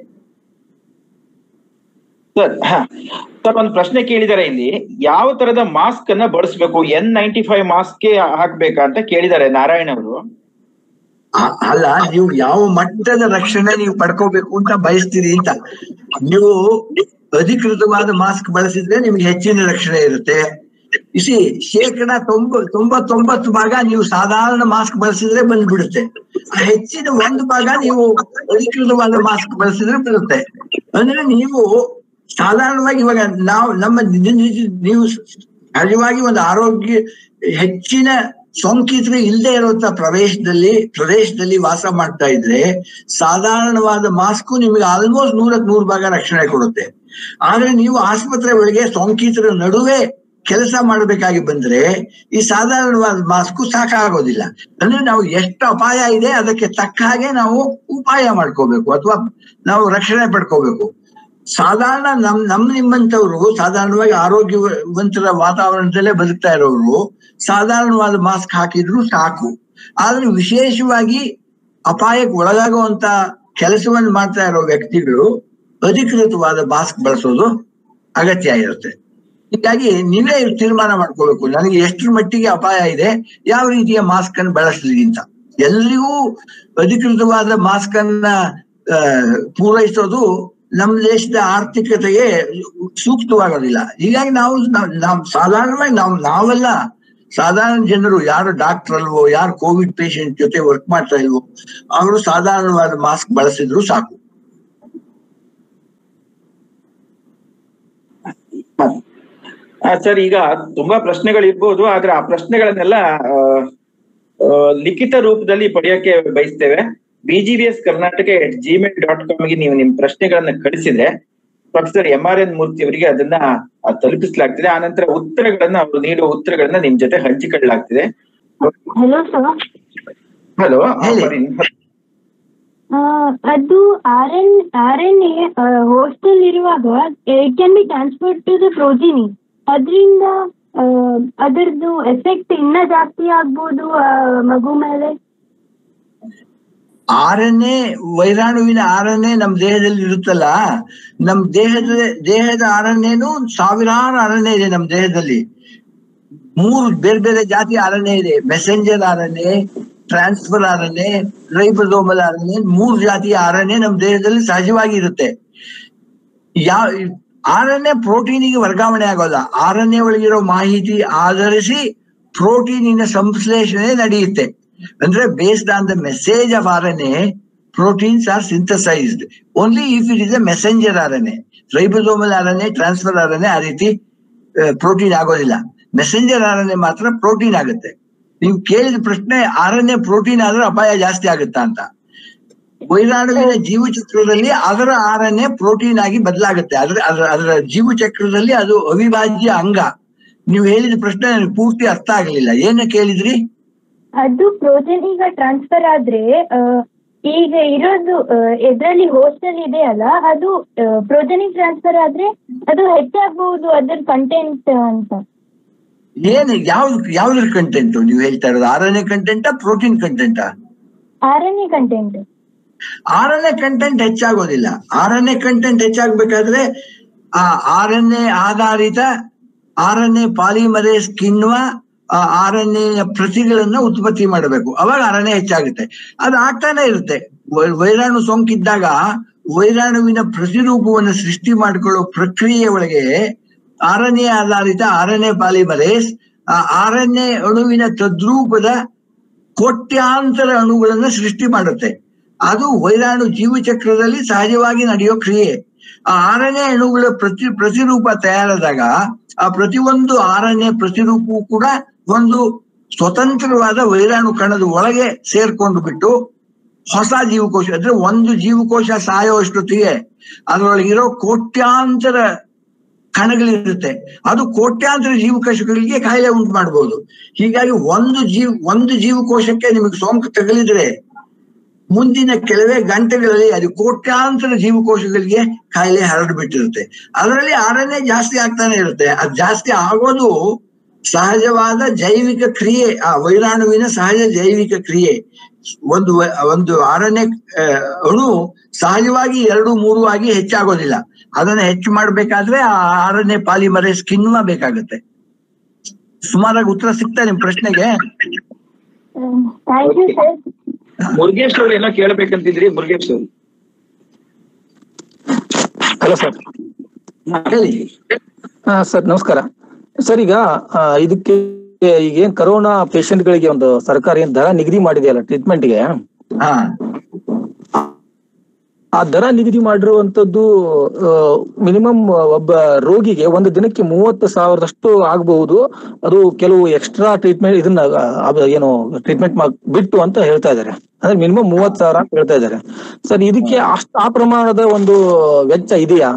ಸರ್ ಸರ್ ಒಂದು ಪ್ರಶ್ನೆ ಕೇಳಿದ್ದಾರೆ ಇಲ್ಲಿ ಯಾವ ತರದ ಮಾಸ್ಕ್ ಅನ್ನ ಬಳಸಬೇಕು ಎನ್ ನೈಂಟಿ ಫೈವ್ ಮಾಸ್ಕ್ ಹಾಕ್ಬೇಕಾ ಅಂತ ಕೇಳಿದ್ದಾರೆ ನಾರಾಯಣ್ ಅವರು ಆ- ಅಲ್ಲ ನೀವು ಯಾವ ಮಟ್ಟದ ರಕ್ಷಣೆ ನೀವು ಪಡ್ಕೋಬೇಕು ಅಂತ ಬಯಸ್ತೀರಿ ಅಂತ ನೀವು ಅಧಿಕೃತವಾದ ಮಾಸ್ಕ್ ಬಳಸಿದ್ರೆ ನಿಮ್ಗೆ ಹೆಚ್ಚಿನ ರಕ್ಷಣೆ ಇರುತ್ತೆ ಇಸಿ ಶೇಕಡ ತೊಂಬ ತೊಂಬತ್ತೊಂಬತ್ತು ಭಾಗ ನೀವು ಸಾಧಾರಣ ಮಾಸ್ಕ್ ಬಳಸಿದ್ರೆ ಬಂದ್ಬಿಡುತ್ತೆ ಆ ಹೆಚ್ಚಿನ ಒಂದು ಭಾಗ ನೀವು ಅಧಿಕೃತವಾದ ಮಾಸ್ಕ್ ಬಳಸಿದ್ರೆ ಬರುತ್ತೆ ಅಂದ್ರೆ ನೀವು ಸಾಧಾರಣವಾಗಿ ಇವಾಗ ನಾವು ನಮ್ಮ ನಿಜ- ನಿಜ- ನೀವು ಸಹಜವಾಗಿ ಒಂದು ಆರೋಗ್ಯ ಹೆಚ್ಚಿನ ಸೋಂಕಿತರು ಇಲ್ಲದೆ ಇರುವಂತ ಪ್ರವೇಶದಲ್ಲಿ ಪ್ರದೇಶದಲ್ಲಿ ವಾಸ ಮಾಡ್ತಾ ಇದ್ರೆ ಸಾಧಾರಣವಾದ ಮಾಸ್ಕು ನಿಮಗೆ ಆಲ್ಮೋಸ್ಟ್ ನೂರಕ್ ನೂರು ಭಾಗ ರಕ್ಷಣೆ ಕೊಡುತ್ತೆ ಆದ್ರೆ ನೀವು ಆಸ್ಪತ್ರೆ ಒಳಗೆ ಸೋಂಕಿತರ ನಡುವೆ ಕೆಲಸ ಮಾಡಬೇಕಾಗಿ ಬಂದ್ರೆ ಈ ಸಾಧಾರಣವಾದ ಮಾಸ್ಕು ಸಾಕಾಗೋದಿಲ್ಲ ಅಂದ್ರೆ ನಾವು ಎಷ್ಟು ಅಪಾಯ ಇದೆ ಅದಕ್ಕೆ ತಕ್ಕ ಹಾಗೆ ನಾವು ಉಪಾಯ ಮಾಡ್ಕೋಬೇಕು ಅಥವಾ ನಾವು ರಕ್ಷಣೆ ಪಡ್ಕೋಬೇಕು ಸಾಧಾರಣ ನಮ್ ನಮ್ ನಿಮ್ಮಂತವ್ರು ಸಾಧಾರಣವಾಗಿ ಆರೋಗ್ಯವಂತರ ವಾತಾವರಣದಲ್ಲೇ ಬದುಕ್ತಾ ಇರೋರು ಸಾಧಾರಣವಾದ ಮಾಸ್ಕ್ ಹಾಕಿದ್ರು ಸಾಕು ಆದ್ರೆ ವಿಶೇಷವಾಗಿ ಅಪಾಯಕ್ಕೆ ಒಳಗಾಗುವಂತ ಕೆಲಸವನ್ನು ಮಾಡ್ತಾ ಇರೋ ವ್ಯಕ್ತಿಗಳು ಅಧಿಕೃತವಾದ ಮಾಸ್ಕ್ ಬಳಸೋದು ಅಗತ್ಯ ಇರುತ್ತೆ ಹೀಗಾಗಿ ನೀವೇ ತೀರ್ಮಾನ ಮಾಡ್ಕೋಬೇಕು ನನಗೆ ಎಷ್ಟರ ಮಟ್ಟಿಗೆ ಅಪಾಯ ಇದೆ ಯಾವ ರೀತಿಯ ಮಾಸ್ಕ್ ಅನ್ನು ಬಳಸಲಿ ಅಂತ ಎಲ್ರಿಗೂ ಅಧಿಕೃತವಾದ ಮಾಸ್ಕ್ ಅನ್ನ ಆ, ಪೂರೈಸೋದು ನಮ್ಮ ದೇಶದ ಆರ್ಥಿಕತೆಗೆ ಸೂಕ್ತವಾಗೋದಿಲ್ಲ ಹೀಗಾಗಿ ನಾವು ನಾವ್- ನಾವು ಸಾಧಾರಣವಾಗಿ ನಾವು ನಾವೆಲ್ಲ ಸಾಧಾರಣ ಜನರು ಯಾರು ಡಾಕ್ಟರ್ ಅಲ್ವೋ ಯಾರು ಕೋವಿಡ್ ಪೇಷಂಟ್ ಜೊತೆ ವರ್ಕ್ ಮಾಡ್ತಾ ಇಲ್ವೋ ಅವರು ಸಾಧಾರಣವಾದ ಮಾಸ್ಕ್ ಬಳಸಿದ್ರು ಸಾಕು ಸರ್ ಈಗ ತುಂಬಾ ಪ್ರಶ್ನೆಗಳು ಇರ್ಬೋದು ಆದ್ರೆ ಆ ಪ್ರಶ್ನೆಗಳನ್ನೆಲ್ಲ ಆ, ಆ, ಲಿಖಿತ ರೂಪದಲ್ಲಿ ಪಡೆಯೋಕೆ ಬಯಸ್ತೇವೆ BGBS Karnataka at Gmail dot ಕಾಮ್ಗೆ ನೀವು ನಿಮ್ ಪ್ರಶ್ನೆಗಳನ್ನ ಕಳಿಸಿದ್ರೆ professor M R N Murthy ಅವರಿಗೆ ಅದನ್ನ ಆ, ತಲುಪಿಸಲಾಗ್ತಿದೆ ಆ ನಂತರ ಉತ್ತರಗಳನ್ನ ಅವರು ನೀಡುವ ಉತ್ತರಗಳನ್ನ ನಿಮ್ ಜೊತೆ ಹಂಚಿಕೊಳ್ಳಲಾಗ್ತಿದೆ ಹಲೋ ಸರ್ ಹಲೋ ಅದು R N R N A hostel ಇರುವಾಗ it can be transfer to the progeny ಅದರಿಂದ ಅದರದ್ದು ಎಫೆಕ್ಟ್ ಇನ್ನ ಜಾಸ್ತಿ ಆಗ್ಬೋದು ಆ, ಮಗು ಮೇಲೆ ಆರನೇ ವೈರಾಣುವಿನ ಆರನೇ ನಮ್ ದೇಹದಲ್ಲಿ ಇರುತ್ತಲ್ಲ ನಮ್ ದೇಹದ ದೇಹದ ಆರನೇನು ಸಾವಿರಾರು ಆರನೇ ಇದೆ ನಮ್ ದೇಹದಲ್ಲಿ ಮೂರು ಬೇರೆ ಬೇರೆ ಜಾತಿ ಆರನೇ ಇದೆ ಮೆಸೆಂಜರ್ ಆರನೇ ಟ್ರಾನ್ಸ್ಫರ್ ಆರನೇ ರೈಬಸೋಮಲ್ ಆರನೇ ಮೂರು ಜಾತಿಯ ಆರನೇ ನಮ್ ದೇಹದಲ್ಲಿ ಸಹಜವಾಗಿ ಇರುತ್ತೆ ಯಾವ ಆರನೇ ಪ್ರೋಟೀನಿಗೆ ವರ್ಗಾವಣೆ ಆಗೋಲ್ಲ ಆರನೇ ಒಳಗಿರೋ ಮಾಹಿತಿ ಆಧರಿಸಿ ಪ್ರೋಟೀನಿನ ಸಂಶ್ಲೇಷಣೆ ನಡೆಯುತ್ತೆ ಅಂದ್ರೆ based on the message of R N A proteins are synthesised only if it is a messenger R N A ribosomal R N A transfer R N A ಆ ರೀತಿ ಪ್ರೋಟೀನ್ ಆಗೋದಿಲ್ಲ ಮೆಸೆಂಜರ್ ಆರ್ ಎನ್ ಎ ಮಾತ್ರ protein ಆಗುತ್ತೆ ನೀವು ಕೇಳಿದ ಪ್ರಶ್ನೆ R N A protein ಆದ್ರೆ ಅಪಾಯ ಜಾಸ್ತಿ ಆಗುತ್ತಾ ಅಂತ ವೈರಾಣುವಿನ ಜೀವಚಕ್ರದಲ್ಲಿ ಅದರ ಆರ್ ಎನ್ ಎ ಪ್ರೋಟೀನ್ ಆಗಿ ಬದಲಾಗುತ್ತೆ ಅದ್ರ ಅದರ ಅದರ ಜೀವಚಕ್ರದಲ್ಲಿ ಅದು ಅವಿಭಾಜ್ಯ ಅಂಗ ನೀವು ಹೇಳಿದ ಪ್ರಶ್ನೆ ನನಗೆ ಪೂರ್ತಿ ಅರ್ಥ ಆಗಲಿಲ್ಲ ಏನ ಕೇಳಿದ್ರಿ ಅದು ಪ್ರೋಜನಿಗ ಟ್ರಾನ್ಸ್ಫರ್ ಆದ್ರೆ ಆ, ಈಗ ಇರೋದು ಇದರಲ್ಲಿ ಹೋಸ್ಟೆಲ್ ಇದೆ ಅಲ್ಲ ಅದು ಪ್ರೋಜನಿಗ್ ಟ್ರಾನ್ಸ್ಫರ್ ಆದ್ರೆ ಅದು ಹೆಚ್ಚಾಗಬಹುದು ಅದರ ಕಂಟೆಂಟ್ ಅಂತ ಏನ್ ಯಾವ್ದು ಯಾವ್ದ್ರ ಕಂಟೆಂಟ್ ನೀವು ಹೇಳ್ತಾ ಇರೋದು ಆರನೇ ಕಂಟೆಂಟಾ ಪ್ರೋಟೀನ್ ಕಂಟೆಂಟಾ ಆರನೇ ಕಂಟೆಂಟ್ ಆರನೇ ಕಂಟೆಂಟ್ ಹೆಚ್ಚಾಗೋದಿಲ್ಲ ಆರನೇ ಕಂಟೆಂಟ್ ಹೆಚ್ಚಾಗ್ಬೇಕಾದ್ರೆ ಆ ಆರನೇ ಆಧಾರಿತ ಆರನೇ ಪಾಲಿಮರೇಸ್ ಕಿಣ್ವ ಆ ಆರನೇ ಪ್ರತಿಗಳನ್ನ ಉತ್ಪತ್ತಿ ಮಾಡಬೇಕು ಅವಾಗ ಆರನೇ ಹೆಚ್ಚಾಗುತ್ತೆ ಅದು ಆಗ್ತಾನೆ ಇರುತ್ತೆ ವೈ- ವೈರಾಣು ಸೋಂಕಿದ್ದಾಗ ವೈರಾಣುವಿನ ಪ್ರತಿರೂಪವನ್ನು ಸೃಷ್ಟಿ ಮಾಡಿಕೊಳ್ಳೋ ಪ್ರಕ್ರಿಯೆ ಒಳಗೆ ಆರನೇ ಆಧಾರಿತ ಆರನೇ ಪಾಲಿಮರೇಸ್ ಆ ಆರನೇ ಅಣುವಿನ ತದ್ರೂಪದ ಕೋಟ್ಯಾಂತರ ಅಣುಗಳನ್ನ ಸೃಷ್ಟಿ ಮಾಡುತ್ತೆ ಅದು ವೈರಾಣು ಜೀವಚಕ್ರದಲ್ಲಿ ಸಹಜವಾಗಿ ನಡೆಯೋ ಕ್ರಿಯೆ ಆ ಆರನೇ ಅಣುಗಳ ಪ್ರತಿ ಪ್ರತಿರೂಪ ತಯಾರಾದಾಗ ಆ ಪ್ರತಿಯೊಂದು ಆರನೇ ಪ್ರತಿರೂಪವು ಕೂಡ ಒಂದು ಸ್ವತಂತ್ರವಾದ ವೈರಾಣು ಕಣದ ಒಳಗೆ ಸೇರ್ಕೊಂಡು ಬಿಟ್ಟು ಹೊಸ ಜೀವಕೋಶ ಅಂದ್ರೆ ಒಂದು ಜೀವಕೋಶ ಸಾಯೋಷ್ಟೊತ್ತಿಗೆ ಅದರೊಳಗಿರೋ ಕೋಟ್ಯಾಂತರ ಕಣಗಳಿರುತ್ತೆ ಅದು ಕೋಟ್ಯಾಂತರ ಜೀವಕೋಶಗಳಿಗೆ ಕಾಯಿಲೆ ಉಂಟು ಮಾಡಬಹುದು ಹೀಗಾಗಿ ಒಂದು ಜೀವ ಒಂದು ಜೀವಕೋಶಕ್ಕೆ ನಿಮಗೆ ಸೋಂಕು ತಗುಲಿದ್ರೆ ಮುಂದಿನ ಕೆಲವೇ ಗಂಟೆಗಳಲ್ಲಿ ಅದು ಕೋಟ್ಯಾಂತರ ಜೀವಕೋಶಗಳಿಗೆ ಕಾಯಿಲೆ ಹರಡು ಬಿಟ್ಟಿರುತ್ತೆ ಅದರಲ್ಲಿ ಆರನೇ ಜಾಸ್ತಿ ಆಗ್ತಾನೆ ಇರುತ್ತೆ ಅದು ಜಾಸ್ತಿ ಆಗೋದು ಸಹಜವಾದ ಜೈವಿಕ ಕ್ರಿಯೆ ಆ ವೈರಾಣುವಿನ ಸಹಜ ಜೈವಿಕ ಕ್ರಿಯೆ ಒಂದು ವ- ಒಂದು ಆರನೇ ಆ, ಅಣು ಸಹಜವಾಗಿ ಎರಡು ಮೂರು ಆಗಿ ಹೆಚ್ಚಾಗೋದಿಲ್ಲ ಅದನ್ನ ಹೆಚ್ಚು ಮಾಡ್ಬೇಕಾದ್ರೆ ಆ ಆರನೇ ಪಾಲಿಮರೇಸ್ ಕಿಣ್ವ ಬೇಕಾಗುತ್ತೆ ಸುಮಾರಾಗಿ ಉತ್ತರ ಸಿಗ್ತಾ ನಿಮ್ ಪ್ರಶ್ನೆಗೆ ಥ್ಯಾಂಕ್ ಯು ಸರ್ ಮುರುಗೇಶ್ ಅವ್ರು ಏನೋ ಕೇಳ್ಬೇಕಂತಿದ್ರಿ ಮುರುಗೇಶ್ ಅವ್ರು ಹಲೋ ಸರ್ ಹೇಳಿ ಸರ್ ನಮಸ್ಕಾರ ಸರ್ ಈಗ ಆ, ಇದಕ್ಕೆ ಈಗ ಏನ್ ಕರೋನಾ ಪೇಷಂಟ್ ಗಳಿಗೆ ಒಂದು ಸರ್ಕಾರ ಏನ್ ದರ ನಿಗದಿ ಮಾಡಿದೆಯಲ್ಲ ಟ್ರೀಟ್ಮೆಂಟ್ ಗೆ ಹಾ ಆ ದರ ನಿಗದಿ ಮಾಡಿರುವಂತದ್ದು ಮಿನಿಮಮ್ ಒಬ್ಬ ರೋಗಿಗೆ ಒಂದು ದಿನಕ್ಕೆ ಮೂವತ್ತು ಸಾವಿರದಷ್ಟು ಆಗಬಹುದು ಅದು ಕೆಲವು ಎಕ್ಸ್ಟ್ರಾ ಟ್ರೀಟ್ಮೆಂಟ್ ಇದನ್ನ ಆ, ಅದು ಏನು ಟ್ರೀಟ್ಮೆಂಟ್ ಬಿಟ್ಟು ಅಂತ ಹೇಳ್ತಾ ಇದ್ದಾರೆ ಅಂದ್ರೆ ಮಿನಿಮಮ್ ಮೂವತ್ ಸಾವಿರ ಅಂತ ಹೇಳ್ತಾ ಇದ್ದಾರೆ ಸರ್ ಇದಕ್ಕೆ ಅಷ್ಟು ಆ ಪ್ರಮಾಣದ ಒಂದು ವೆಚ್ಚ ಇದೆಯಾ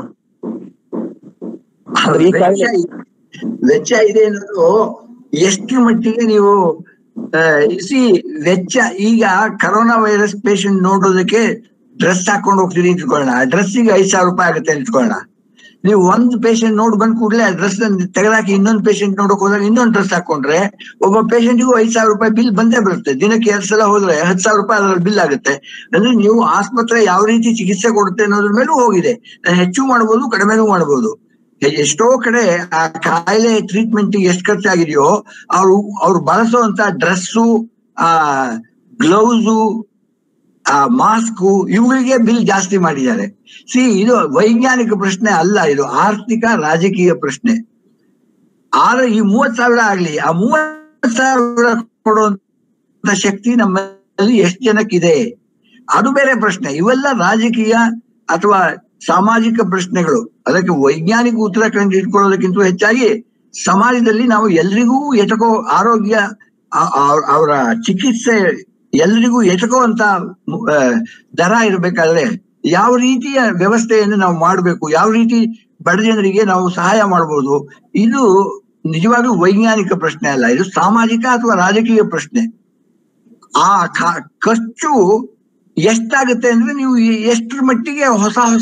ಅಂದ್ರೆ ಈ ವೆಚ್ಚ ಕಾಯಿಲೆ ವೆಚ್ಚ ಇದೆ ಅನ್ನೋದು ಎಷ್ಟು ಮಟ್ಟಿಗೆ ನೀವು ಸಿ ವೆಚ್ಚ ಈಗ ಕರೋನಾ ವೈರಸ್ ಪೇಷಂಟ್ ನೋಡೋದಕ್ಕೆ ಡ್ರೆಸ್ ಹಾಕೊಂಡು ಹೋಗ್ತೀರಿ ಇಟ್ಕೊಳ್ಳೋಣ ಆ ಡ್ರೆಸ್ಸಿಗೆ ಐದ್ ಸಾವಿರ ರೂಪಾಯಿ ಆಗುತ್ತೆ ಇಟ್ಕೊಳ್ಳೋಣ ನೀವು ಒಂದ್ ಪೇಷಂಟ್ ನೋಡ್ ಬಂದ್ ಕೂಡಲೇ ಆ ಡ್ರೆಸ್ ತೆಗೆದಾಕಿ ಇನ್ನೊಂದ್ ಪೇಷಂಟ್ ನೋಡಕ್ ಹೋದಾಗ ಇನ್ನೊಂದ್ ಡ್ರೆಸ್ ಹಾಕೊಂಡ್ರೆ ಒಬ್ಬ ಪೇಷಂಟ್ಗೂ ಐದ್ ಸಾವಿರ ರೂಪಾಯಿ ಬಿಲ್ ಬಂದೇ ಬರುತ್ತೆ ದಿನಕ್ಕೆ ಎರಡ್ ಸಲ ಹೋದ್ರೆ ಹತ್ತು ಸಾವಿರ ರೂಪಾಯಿ ಅದ್ರಲ್ಲಿ ಬಿಲ್ ಆಗುತ್ತೆ ಅಂದ್ರೆ ನೀವು ಆಸ್ಪತ್ರೆ ಯಾವ ರೀತಿ ಚಿಕಿತ್ಸೆ ಕೊಡುತ್ತೆ ಅನ್ನೋದ್ರ ಮೇಲೂ ಹೋಗಿದೆ ಹೆಚ್ಚು ಮಾಡ್ಬೋದು ಕಡಿಮೆನೂ ಮಾಡ್ಬೋದು ಎ- ಎಷ್ಟೋ ಕಡೆ ಆ ಕಾಯಿಲೆ ಟ್ರೀಟ್ಮೆಂಟ್ ಎಷ್ಟು ಖರ್ಚಾಗಿದೆಯೋ ಅವ್ರು ಅವ್ರು ಬಳಸುವಂತ ಡ್ರೆಸ್ಸು ಆ ಗ್ಲೌಸು ಆ ಮಾಸ್ಕು ಇವುಗಳಿಗೆ ಬಿಲ್ ಜಾಸ್ತಿ ಮಾಡಿದ್ದಾರೆ ಸಿ ಇದು ವೈಜ್ಞಾನಿಕ ಪ್ರಶ್ನೆ ಅಲ್ಲ ಇದು ಆರ್ಥಿಕ ರಾಜಕೀಯ ಪ್ರಶ್ನೆ ಆದ್ರೆ ಈ ಮೂವತ್ ಸಾವಿರ ಆಗ್ಲಿ ಆ ಮೂವತ್ ಸಾವಿರ ಕೊಡುವಂತ ಶಕ್ತಿ ನಮ್ಮಲ್ಲಿ ಎಷ್ಟು ಜನಕ್ಕಿದೆ ಅದು ಬೇರೆ ಪ್ರಶ್ನೆ ಇವೆಲ್ಲ ರಾಜಕೀಯ ಅಥವಾ ಸಾಮಾಜಿಕ ಪ್ರಶ್ನೆಗಳು ಅದಕ್ಕೆ ವೈಜ್ಞಾನಿಕ ಉತ್ತರ ಕಂಡು ಇಟ್ಕೊಳ್ಳೋದಕ್ಕಿಂತ ಹೆಚ್ಚಾಗಿ ಸಮಾಜದಲ್ಲಿ ನಾವು ಎಲ್ರಿಗೂ ಎಟಕೋ ಆರೋಗ್ಯ ಆ- ಆ- ಅವರ ಚಿಕಿತ್ಸೆ ಎಲ್ರಿಗೂ ಎಟಕೋ ಅಂತ ಆ, ದರ ಇರಬೇಕಾದ್ರೆ ಯಾವ ರೀತಿಯ ವ್ಯವಸ್ಥೆಯನ್ನು ನಾವು ಮಾಡಬೇಕು ಯಾವ ರೀತಿ ಬಡ ಜನರಿಗೆ ನಾವು ಸಹಾಯ ಮಾಡ್ಬೋದು ಇದು ನಿಜವಾಗ್ಲೂ ವೈಜ್ಞಾನಿಕ ಪ್ರಶ್ನೆ ಅಲ್ಲ ಇದು ಸಾಮಾಜಿಕ ಅಥವಾ ರಾಜಕೀಯ ಪ್ರಶ್ನೆ ಆ ಖ- ಖರ್ಚು ಎಷ್ಟಾಗುತ್ತೆ ಅಂದ್ರೆ ನೀವು ಈ- ಎಷ್ಟ್ರ ಮಟ್ಟಿಗೆ ಹೊಸ ಹೊಸ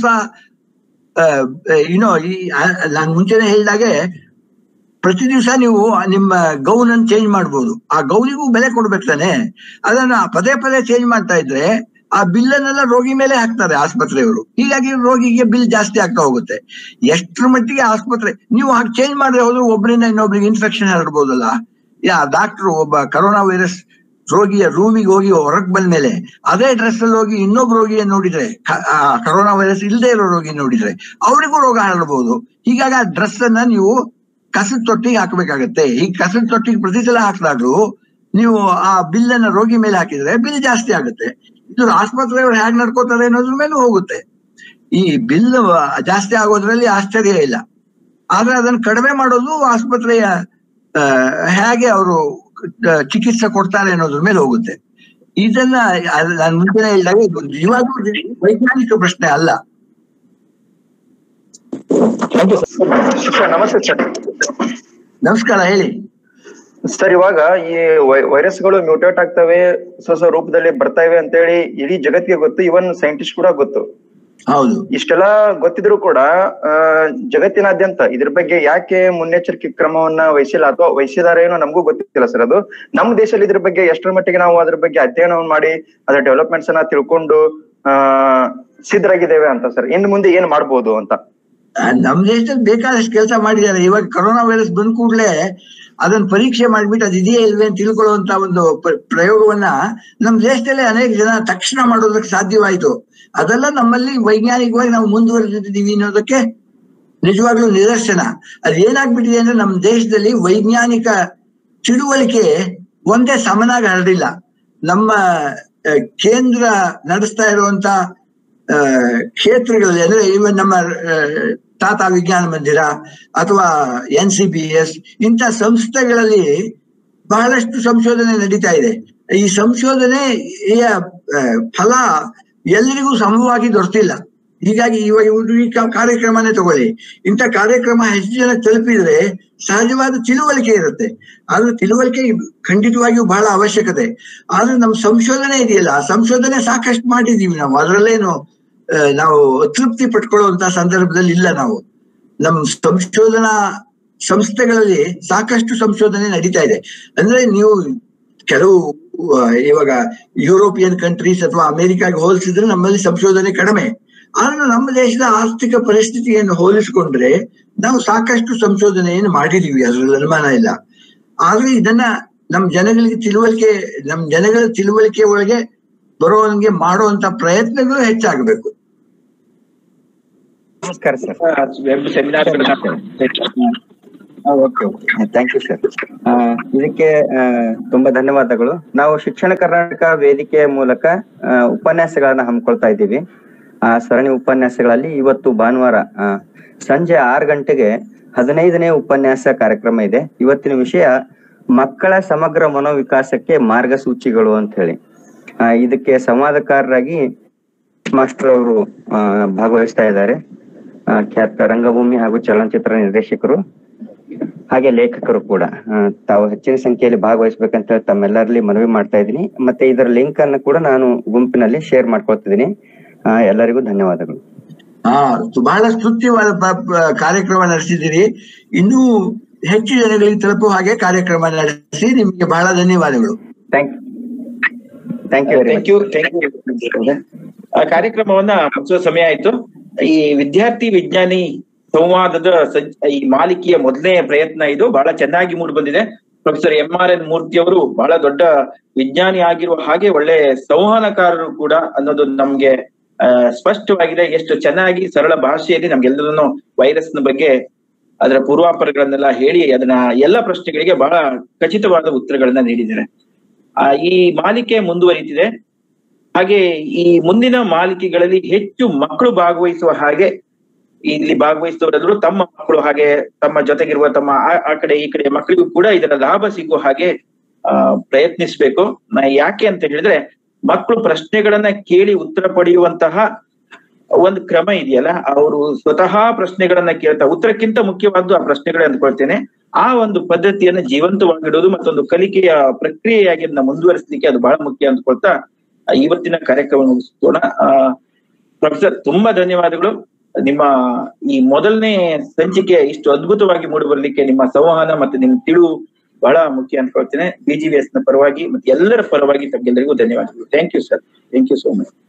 ಏನೋ ಈ ನಾನು ಮುಂಚೆನೆ ಹೇಳಿದಾಗೆ ಪ್ರತಿ ದಿವಸ ನೀವು ನಿಮ್ಮ ಗೌನ್ ಅನ್ನು ಚೇಂಜ್ ಮಾಡ್ಬೋದು ಆ ಗೌನಿಗೂ ಬೆಲೆ ಕೊಡ್ಬೇಕು ತಾನೆ ಅದನ್ನ ಪದೇ ಪದೇ ಚೇಂಜ್ ಮಾಡ್ತಾ ಇದ್ರೆ ಆ ಬಿಲ್ ಅನ್ನೆಲ್ಲ ರೋಗಿ ಮೇಲೆ ಹಾಕ್ತಾರೆ ಆಸ್ಪತ್ರೆಯವರು ಹೀಗಾಗಿ ರೋಗಿಗೆ ಬಿಲ್ ಜಾಸ್ತಿ ಆಗ್ತಾ ಹೋಗುತ್ತೆ ಎಷ್ಟ್ರ ಮಟ್ಟಿಗೆ ಆಸ್ಪತ್ರೆ ನೀವು ಹಾಗೆ ಚೇಂಜ್ ಮಾಡದೆ ಹೋದ್ರೆ ಒಬ್ಬರಿಂದ ಇನ್ನೊಬ್ರಿಗೆ ಇನ್ಫೆಕ್ಷನ್ ಹರಡ್ಬೋದಲ್ಲ ಯಾ ಡಾಕ್ಟ್ರು ಒಬ್ಬ ಕರೋನಾ ವೈರಸ್ ರೋಗಿಯ ರೂಮಿಗೆ ಹೋಗಿ ಹೊರಗ್ ಬಂದ್ಮೇಲೆ ಅದೇ ಡ್ರೆಸ್ ಅಲ್ಲಿ ಹೋಗಿ ಇನ್ನೊಬ್ಬ ರೋಗಿಯನ್ನು ನೋಡಿದ್ರೆ ಕ- ಆ ಕರೋನಾ ವೈರಸ್ ಇಲ್ಲದೆ ಇರೋ ರೋಗಿ ನೋಡಿದ್ರೆ ಅವರಿಗೂ ರೋಗ ಹರಡಬಹುದು ಹೀಗಾಗಿ ಆ ಡ್ರೆಸ್ ಅನ್ನ ನೀವು ಕಸದ ತೊಟ್ಟಿಗೆ ಹಾಕ್ಬೇಕಾಗತ್ತೆ ಈ ಕಸದ ತೊಟ್ಟಿಗೆ ಪ್ರತಿ ಸಲ ಹಾಕಿದಾಗ್ಲೂ ನೀವು ಆ ಬಿಲ್ ಅನ್ನ ರೋಗಿ ಮೇಲೆ ಹಾಕಿದ್ರೆ ಬಿಲ್ ಜಾಸ್ತಿ ಆಗುತ್ತೆ ಇದು ಆಸ್ಪತ್ರೆಯವರು ಹೇಗೆ ನಡ್ಕೋತಾರೆ ಅನ್ನೋದ್ರ ಮೇಲೂ ಹೋಗುತ್ತೆ ಈ ಬಿಲ್ ಜಾಸ್ತಿ ಆಗೋದ್ರಲ್ಲಿ ಆಶ್ಚರ್ಯ ಇಲ್ಲ ಆದ್ರೆ ಅದನ್ನ ಕಡಿಮೆ ಮಾಡೋದು ಆಸ್ಪತ್ರೆಯ ಆ, ಹೇಗೆ ಅವರು ಚಿಕಿತ್ಸೆ ಕೊಡ್ತಾರೆ ಅನ್ನೋದ್ರ ಮೇಲೆ ಹೋಗುತ್ತೆ ಇದನ್ನ ನಾನು ಮುಂಚೆನೆ ಹೇಳಿದಾಗ ಇದು ನಿಜವಾಗ್ಲೂ ವೈಜ್ಞಾನಿಕ ಪ್ರಶ್ನೆ ಅಲ್ಲ ಸರ್ ನಮಸ್ತೆ ಸರ್ ನಮಸ್ಕಾರ ಹೇಳಿ ಸರ್ ಇವಾಗ ಈ ವೈ- ವೈರಸ್ಗಳು ಮ್ಯೂಟೇಟ್ ಆಗ್ತವೆ ಹೊಸ ಹೊಸ ರೂಪದಲ್ಲಿ ಬರ್ತಾವೆ ಅಂತೇಳಿ ಇಡೀ ಜಗತ್ತಿಗೆ ಗೊತ್ತು ಇವನ್ ಸೈಂಟಿಸ್ಟ್ ಕೂಡ ಗೊತ್ತು ಹೌದು ಇಷ್ಟೆಲ್ಲ ಗೊತ್ತಿದ್ರು ಕೂಡ ಆ, ಜಗತ್ತಿನಾದ್ಯಂತ ಇದ್ರ ಬಗ್ಗೆ ಯಾಕೆ ಮುನ್ನೆಚ್ಚರಿಕೆ ಕ್ರಮವನ್ನ ವಹಿಸಿಲ್ಲ ಅಥವಾ ವಹಿಸಿದಾರೆ ಏನೋ ನಮಗೂ ಗೊತ್ತಿಲ್ಲ ಸರ್ ಅದು ನಮ್ಮ ದೇಶದಲ್ಲಿ ಇದ್ರ ಬಗ್ಗೆ ಎಷ್ಟರ ಮಟ್ಟಿಗೆ ನಾವು ಅದ್ರ ಬಗ್ಗೆ ಅಧ್ಯಯನವನ್ನು ಮಾಡಿ ಅದರ ಡೆವಲಪ್ಮೆಂಟ್ಸ್ ಅನ್ನ ತಿಳ್ಕೊಂಡು ಆ ಸಿದ್ಧರಾಗಿದ್ದೇವೆ ಅಂತ ಸರ್ ಇನ್ನು ಮುಂದೆ ಏನ್ ಮಾಡ್ಬೋದು ಅಂತ ಆ, ನಮ್ ದೇಶದಲ್ಲಿ ಬೇಕಾದಷ್ಟು ಕೆಲಸ ಮಾಡಿದ್ದಾರೆ ಇವಾಗ ಕೊರೋನಾ ವೈರಸ್ ಬಂದ ಕೂಡಲೇ ಅದನ್ನ ಪರೀಕ್ಷೆ ಮಾಡ್ಬಿಟ್ಟು ಅದು ಇದೆಯೇ ಇಲ್ವೇ ಅಂತ ತಿಳ್ಕೊಳ್ಳುವಂತ ಒಂದು ಪ್ರ- ಪ್ರಯೋಗವನ್ನ ನಮ್ ದೇಶದಲ್ಲೇ ಅನೇಕ ಜನ ತಕ್ಷಣ ಮಾಡೋದಕ್ಕೆ ಸಾಧ್ಯವಾಯಿತು ಅದೆಲ್ಲ ನಮ್ಮಲ್ಲಿ ವೈಜ್ಞಾನಿಕವಾಗಿ ನಾವು ಮುಂದುವರೆದಿದ್ದೀವಿ ಅನ್ನೋದಕ್ಕೆ ನಿಜವಾಗ್ಲೂ ನಿದರ್ಶನ ಅದು ಏನಾಗ್ಬಿಟ್ಟಿದೆ ಅಂದ್ರೆ ನಮ್ಮ ದೇಶದಲ್ಲಿ ವೈಜ್ಞಾನಿಕ ತಿಳುವಳಿಕೆ ಒಂದೇ ಸಮನಾಗಿ ಹರಡಿಲ್ಲ ನಮ್ಮ ಆ, ಕೇಂದ್ರ ನಡೆಸ್ತಾ ಇರುವಂತ ಆ, ಕ್ಷೇತ್ರಗಳಲ್ಲಿ ಅಂದ್ರೆ ಇವನ್ ನಮ್ಮ ಆ, ಟಾಟಾ ವಿಜ್ಞಾನ ಮಂದಿರ ಅಥವಾ ಎನ್ ಸಿ ಬಿ ಎಸ್ ಇಂಥ ಸಂಸ್ಥೆಗಳಲ್ಲಿ ಬಹಳಷ್ಟು ಸಂಶೋಧನೆ ನಡೀತಾ ಇದೆ ಈ ಸಂಶೋಧನೆಯ ಆ, ಫಲ ಎಲ್ಲರಿಗೂ ಸಮವಾಗಿ ದೊರೆತಿಲ್ಲ ಹೀಗಾಗಿ ಇವಾಗ ಇವ್ರು ಈ ಕಾ- ಕಾರ್ಯಕ್ರಮನೇ ತಗೊಳ್ಳಿ ಇಂಥ ಕಾರ್ಯಕ್ರಮ ಹೆಚ್ಚು ಜನ ತಲುಪಿದ್ರೆ ಸಹಜವಾದ ತಿಳುವಳಿಕೆ ಇರುತ್ತೆ ಆದ್ರೆ ತಿಳುವಳಿಕೆ ಖಂಡಿತವಾಗಿಯೂ ಬಹಳ ಅವಶ್ಯಕತೆ ಆದ್ರೆ ನಮ್ಮ ಸಂಶೋಧನೆ ಇದೆಯಲ್ಲ ಆ ಸಂಶೋಧನೆ ಸಾಕಷ್ಟು ಮಾಡಿದೀವಿ ನಾವು ಅದರಲ್ಲೇನು ಆ, ನಾವು ತೃಪ್ತಿ ಪಟ್ಕೊಳ್ಳುವಂತ ಸಂದರ್ಭದಲ್ಲಿ ಇಲ್ಲ ನಾವು ನಮ್ಮ ಸಂಶೋಧನಾ ಸಂಸ್ಥೆಗಳಲ್ಲಿ ಸಾಕಷ್ಟು ಸಂಶೋಧನೆ ನಡೀತಾ ಇದೆ ಅಂದ್ರೆ ನೀವು ಕೆಲವು ಆ, ಇವಾಗ ಯುರೋಪಿಯನ್ ಕಂಟ್ರೀಸ್ ಅಥವಾ ಅಮೆರಿಕಾಗೆ ಹೋಲಿಸಿದ್ರೆ ನಮ್ಮಲ್ಲಿ ಸಂಶೋಧನೆ ಕಡಿಮೆ ಆದ್ರೆ ನಮ್ಮ ದೇಶದ ಆರ್ಥಿಕ ಪರಿಸ್ಥಿತಿಯನ್ನು ಹೋಲಿಸಿಕೊಂಡ್ರೆ ನಾವು ಸಾಕಷ್ಟು ಸಂಶೋಧನೆಯನ್ನು ಮಾಡಿದೀವಿ ಅದ್ರಲ್ಲಿ ಅನುಮಾನ ಇಲ್ಲ ಆದ್ರೆ ಇದನ್ನ ನಮ್ ಜನಗಳಿಗೆ ತಿಳುವಳಿಕೆ ನಮ್ ಜನಗಳ ತಿಳುವಳಿಕೆ ಒಳಗೆ ಬರುವಂಗೆ ಮಾಡುವಂತ ಪ್ರಯತ್ನಗಳು ಹೆಚ್ಚಾಗಬೇಕು ನಮಸ್ಕಾರ sir web seminar okay okay thank you sir ಇದಕ್ಕೆ ಆ, ತುಂಬಾ ಧನ್ಯವಾದಗಳು ನಾವು ಶಿಕ್ಷಣ ಕರ್ನಾಟಕ ವೇದಿಕೆಯ ಮೂಲಕ ಆ, ಉಪನ್ಯಾಸಗಳನ್ನ ಹಮ್ಮಿಕೊಳ್ತಾ ಇದ್ದೀವಿ ಆ ಸರಣಿ ಉಪನ್ಯಾಸಗಳಲ್ಲಿ ಇವತ್ತು ಭಾನುವಾರ ಆ, ಸಂಜೆ ಆರು ಗಂಟೆಗೆ ಹದಿನೈದನೇ ಉಪನ್ಯಾಸ ಕಾರ್ಯಕ್ರಮ ಇದೆ ಇವತ್ತಿನ ವಿಷಯ ಮಕ್ಕಳ ಸಮಗ್ರ ಮನೋವಿಕಾಸಕ್ಕೆ ಮಾರ್ಗಸೂಚಿಗಳು ಅಂತ ಹೇಳಿ ಆ, ಇದಕ್ಕೆ ಸಂವಾದಕಾರರಾಗಿ ಮಾಸ್ಟರ್ ಅವರು ಆ, ಭಾಗವಹಿಸ್ತಾ ಇದ್ದಾರೆ ಆ, ಖ್ಯಾತ ರಂಗಭೂಮಿ ಹಾಗೂ ಚಲನಚಿತ್ರ ನಿರ್ದೇಶಕರು ಹಾಗೆ ಲೇಖಕರು ಕೂಡ ಆ, ತಾವು ಹೆಚ್ಚಿನ ಸಂಖ್ಯೆಯಲ್ಲಿ ಭಾಗವಹಿಸ್ಬೇಕಂತ ಹೇಳಿ ತಮ್ಮೆಲ್ಲರಲ್ಲಿ ಮನವಿ ಮಾಡ್ತಾ ಇದ್ದೀನಿ ಮತ್ತೆ ಇದರ ಲಿಂಕ್ ಅನ್ನು ಕೂಡ ನಾನು ಗುಂಪಿನಲ್ಲಿ ಶೇರ್ ಮಾಡ್ಕೊಳ್ತಿದ್ದೀನಿ ಆ, ಎಲ್ಲರಿಗೂ ಧನ್ಯವಾದಗಳು ಹಾ ಬಹಳ ಸ್ತುತ್ಯವಾದ ಪ- ಪ- ಕಾರ್ಯಕ್ರಮ ನಡೆಸಿದ್ದೀರಿ ಇನ್ನೂ ಹೆಚ್ಚು ಜನಗಳಿಗೆ ತಲುಪುವ ಹಾಗೆ ಕಾರ್ಯಕ್ರಮ ನಡೆಸಿ ನಿಮಗೆ ಬಹಳ ಧನ್ಯವಾದಗಳು thank thank you very thank you thank you ಆ ಕಾರ್ಯಕ್ರಮವನ್ನ ಮುಗಿಸುವ ಸಮಯ ಆಯ್ತು ಈ ವಿದ್ಯಾರ್ಥಿ ವಿಜ್ಞಾನಿ ಸಂವಾದದ ಸಜ್ಜ ಈ ಮಾಲಿಕೆಯ ಮೊದಲನೇ ಪ್ರಯತ್ನ ಇದು ಬಹಳ ಚೆನ್ನಾಗಿ ಮೂಡಿ ಬಂದಿದೆ professor M R N Murthy ಅವರು ಬಹಳ ದೊಡ್ಡ ವಿಜ್ಞಾನಿ ಆಗಿರುವ ಹಾಗೆ ಒಳ್ಳೆ ಸಂವಹನಕಾರರು ಕೂಡ ಅನ್ನೋದು ನಮ್ಗೆ ಆ, ಸ್ಪಷ್ಟವಾಗಿದೆ ಎಷ್ಟು ಚೆನ್ನಾಗಿ ಸರಳ ಭಾಷೆಯಲ್ಲಿ ನಮ್ಗೆಲ್ಲರನ್ನು ವೈರಸ್ ನ ಬಗ್ಗೆ ಅದರ ಪೂರ್ವಾಪರಗಳನ್ನೆಲ್ಲ ಹೇಳಿ ಅದನ್ನ ಎಲ್ಲ ಪ್ರಶ್ನೆಗಳಿಗೆ ಬಹಳ ಖಚಿತವಾದ ಉತ್ತರಗಳನ್ನ ನೀಡಿದ್ದಾರೆ ಆ ಈ ಮಾಲಿಕೆ ಮುಂದುವರಿತಿದೆ ಹಾಗೆ ಈ ಮುಂದಿನ ಮಾಲಿಕೆಗಳಲ್ಲಿ ಹೆಚ್ಚು ಮಕ್ಕಳು ಭಾಗವಹಿಸುವ ಹಾಗೆ ಇಲ್ಲಿ ಭಾಗವಹಿಸುವವರೆಲ್ಲರೂ ತಮ್ಮ ಮಕ್ಕಳು ಹಾಗೆ ತಮ್ಮ ಜೊತೆಗಿರುವ ತಮ್ಮ ಆ- ಆ ಕಡೆ ಈ ಕಡೆ ಮಕ್ಕಳಿಗೂ ಕೂಡ ಇದರ ಲಾಭ ಸಿಗುವ ಹಾಗೆ ಆ ಪ್ರಯತ್ನಿಸ್ಬೇಕು ನಾ ಯಾಕೆ ಅಂತ ಹೇಳಿದ್ರೆ ಮಕ್ಕಳು ಪ್ರಶ್ನೆಗಳನ್ನ ಕೇಳಿ ಉತ್ತರ ಪಡೆಯುವಂತಹ ಒಂದು ಕ್ರಮ ಇದೆಯಲ್ಲ ಅವರು ಸ್ವತಃ ಪ್ರಶ್ನೆಗಳನ್ನ ಕೇಳ್ತಾ ಉತ್ತರಕ್ಕಿಂತ ಮುಖ್ಯವಾದ್ದು ಆ ಪ್ರಶ್ನೆಗಳೇ ಅಂದ್ಕೊಳ್ತೇನೆ ಆ ಒಂದು ಪದ್ಧತಿಯನ್ನ ಜೀವಂತವಾಗಿಡೋದು ಮತ್ತೊಂದು ಕಲಿಕೆಯ ಪ್ರಕ್ರಿಯೆಯಾಗಿ ಅದನ್ನ ಮುಂದುವರಿಸಲಿಕ್ಕೆ ಅದು ಬಹಳ ಮುಖ್ಯ ಅಂದ್ಕೊಳ್ತಾ ಆ, ಇವತ್ತಿನ ಕಾರ್ಯಕ್ರಮ ಮುಗಿಸೋಣ ಆ ಪ್ರೊಫೆಸರ್ ತುಂಬಾ ಧನ್ಯವಾದಗಳು ನಿಮ್ಮ ಈ ಮೊದಲನೇ ಸಂಚಿಕೆ ಇಷ್ಟು ಅದ್ಭುತವಾಗಿ ಮೂಡಿ ಬರ್ಲಿಕ್ಕೆ ನಿಮ್ಮ ಸಂವಹನ ಮತ್ತೆ ನಿಮ್ಮ ತಿಳುವು ಬಹಳ ಮುಖ್ಯ ಅನ್ಕೊಳ್ತೇನೆ ಬಿಜಿವಿಎಸ್ ನ ಪರವಾಗಿ ಮತ್ತೆ ಎಲ್ಲರ ಪರವಾಗಿ ತಮ್ಗೆಲ್ಲರಿಗೂ ಧನ್ಯವಾದಗಳು thank you sir thank you so much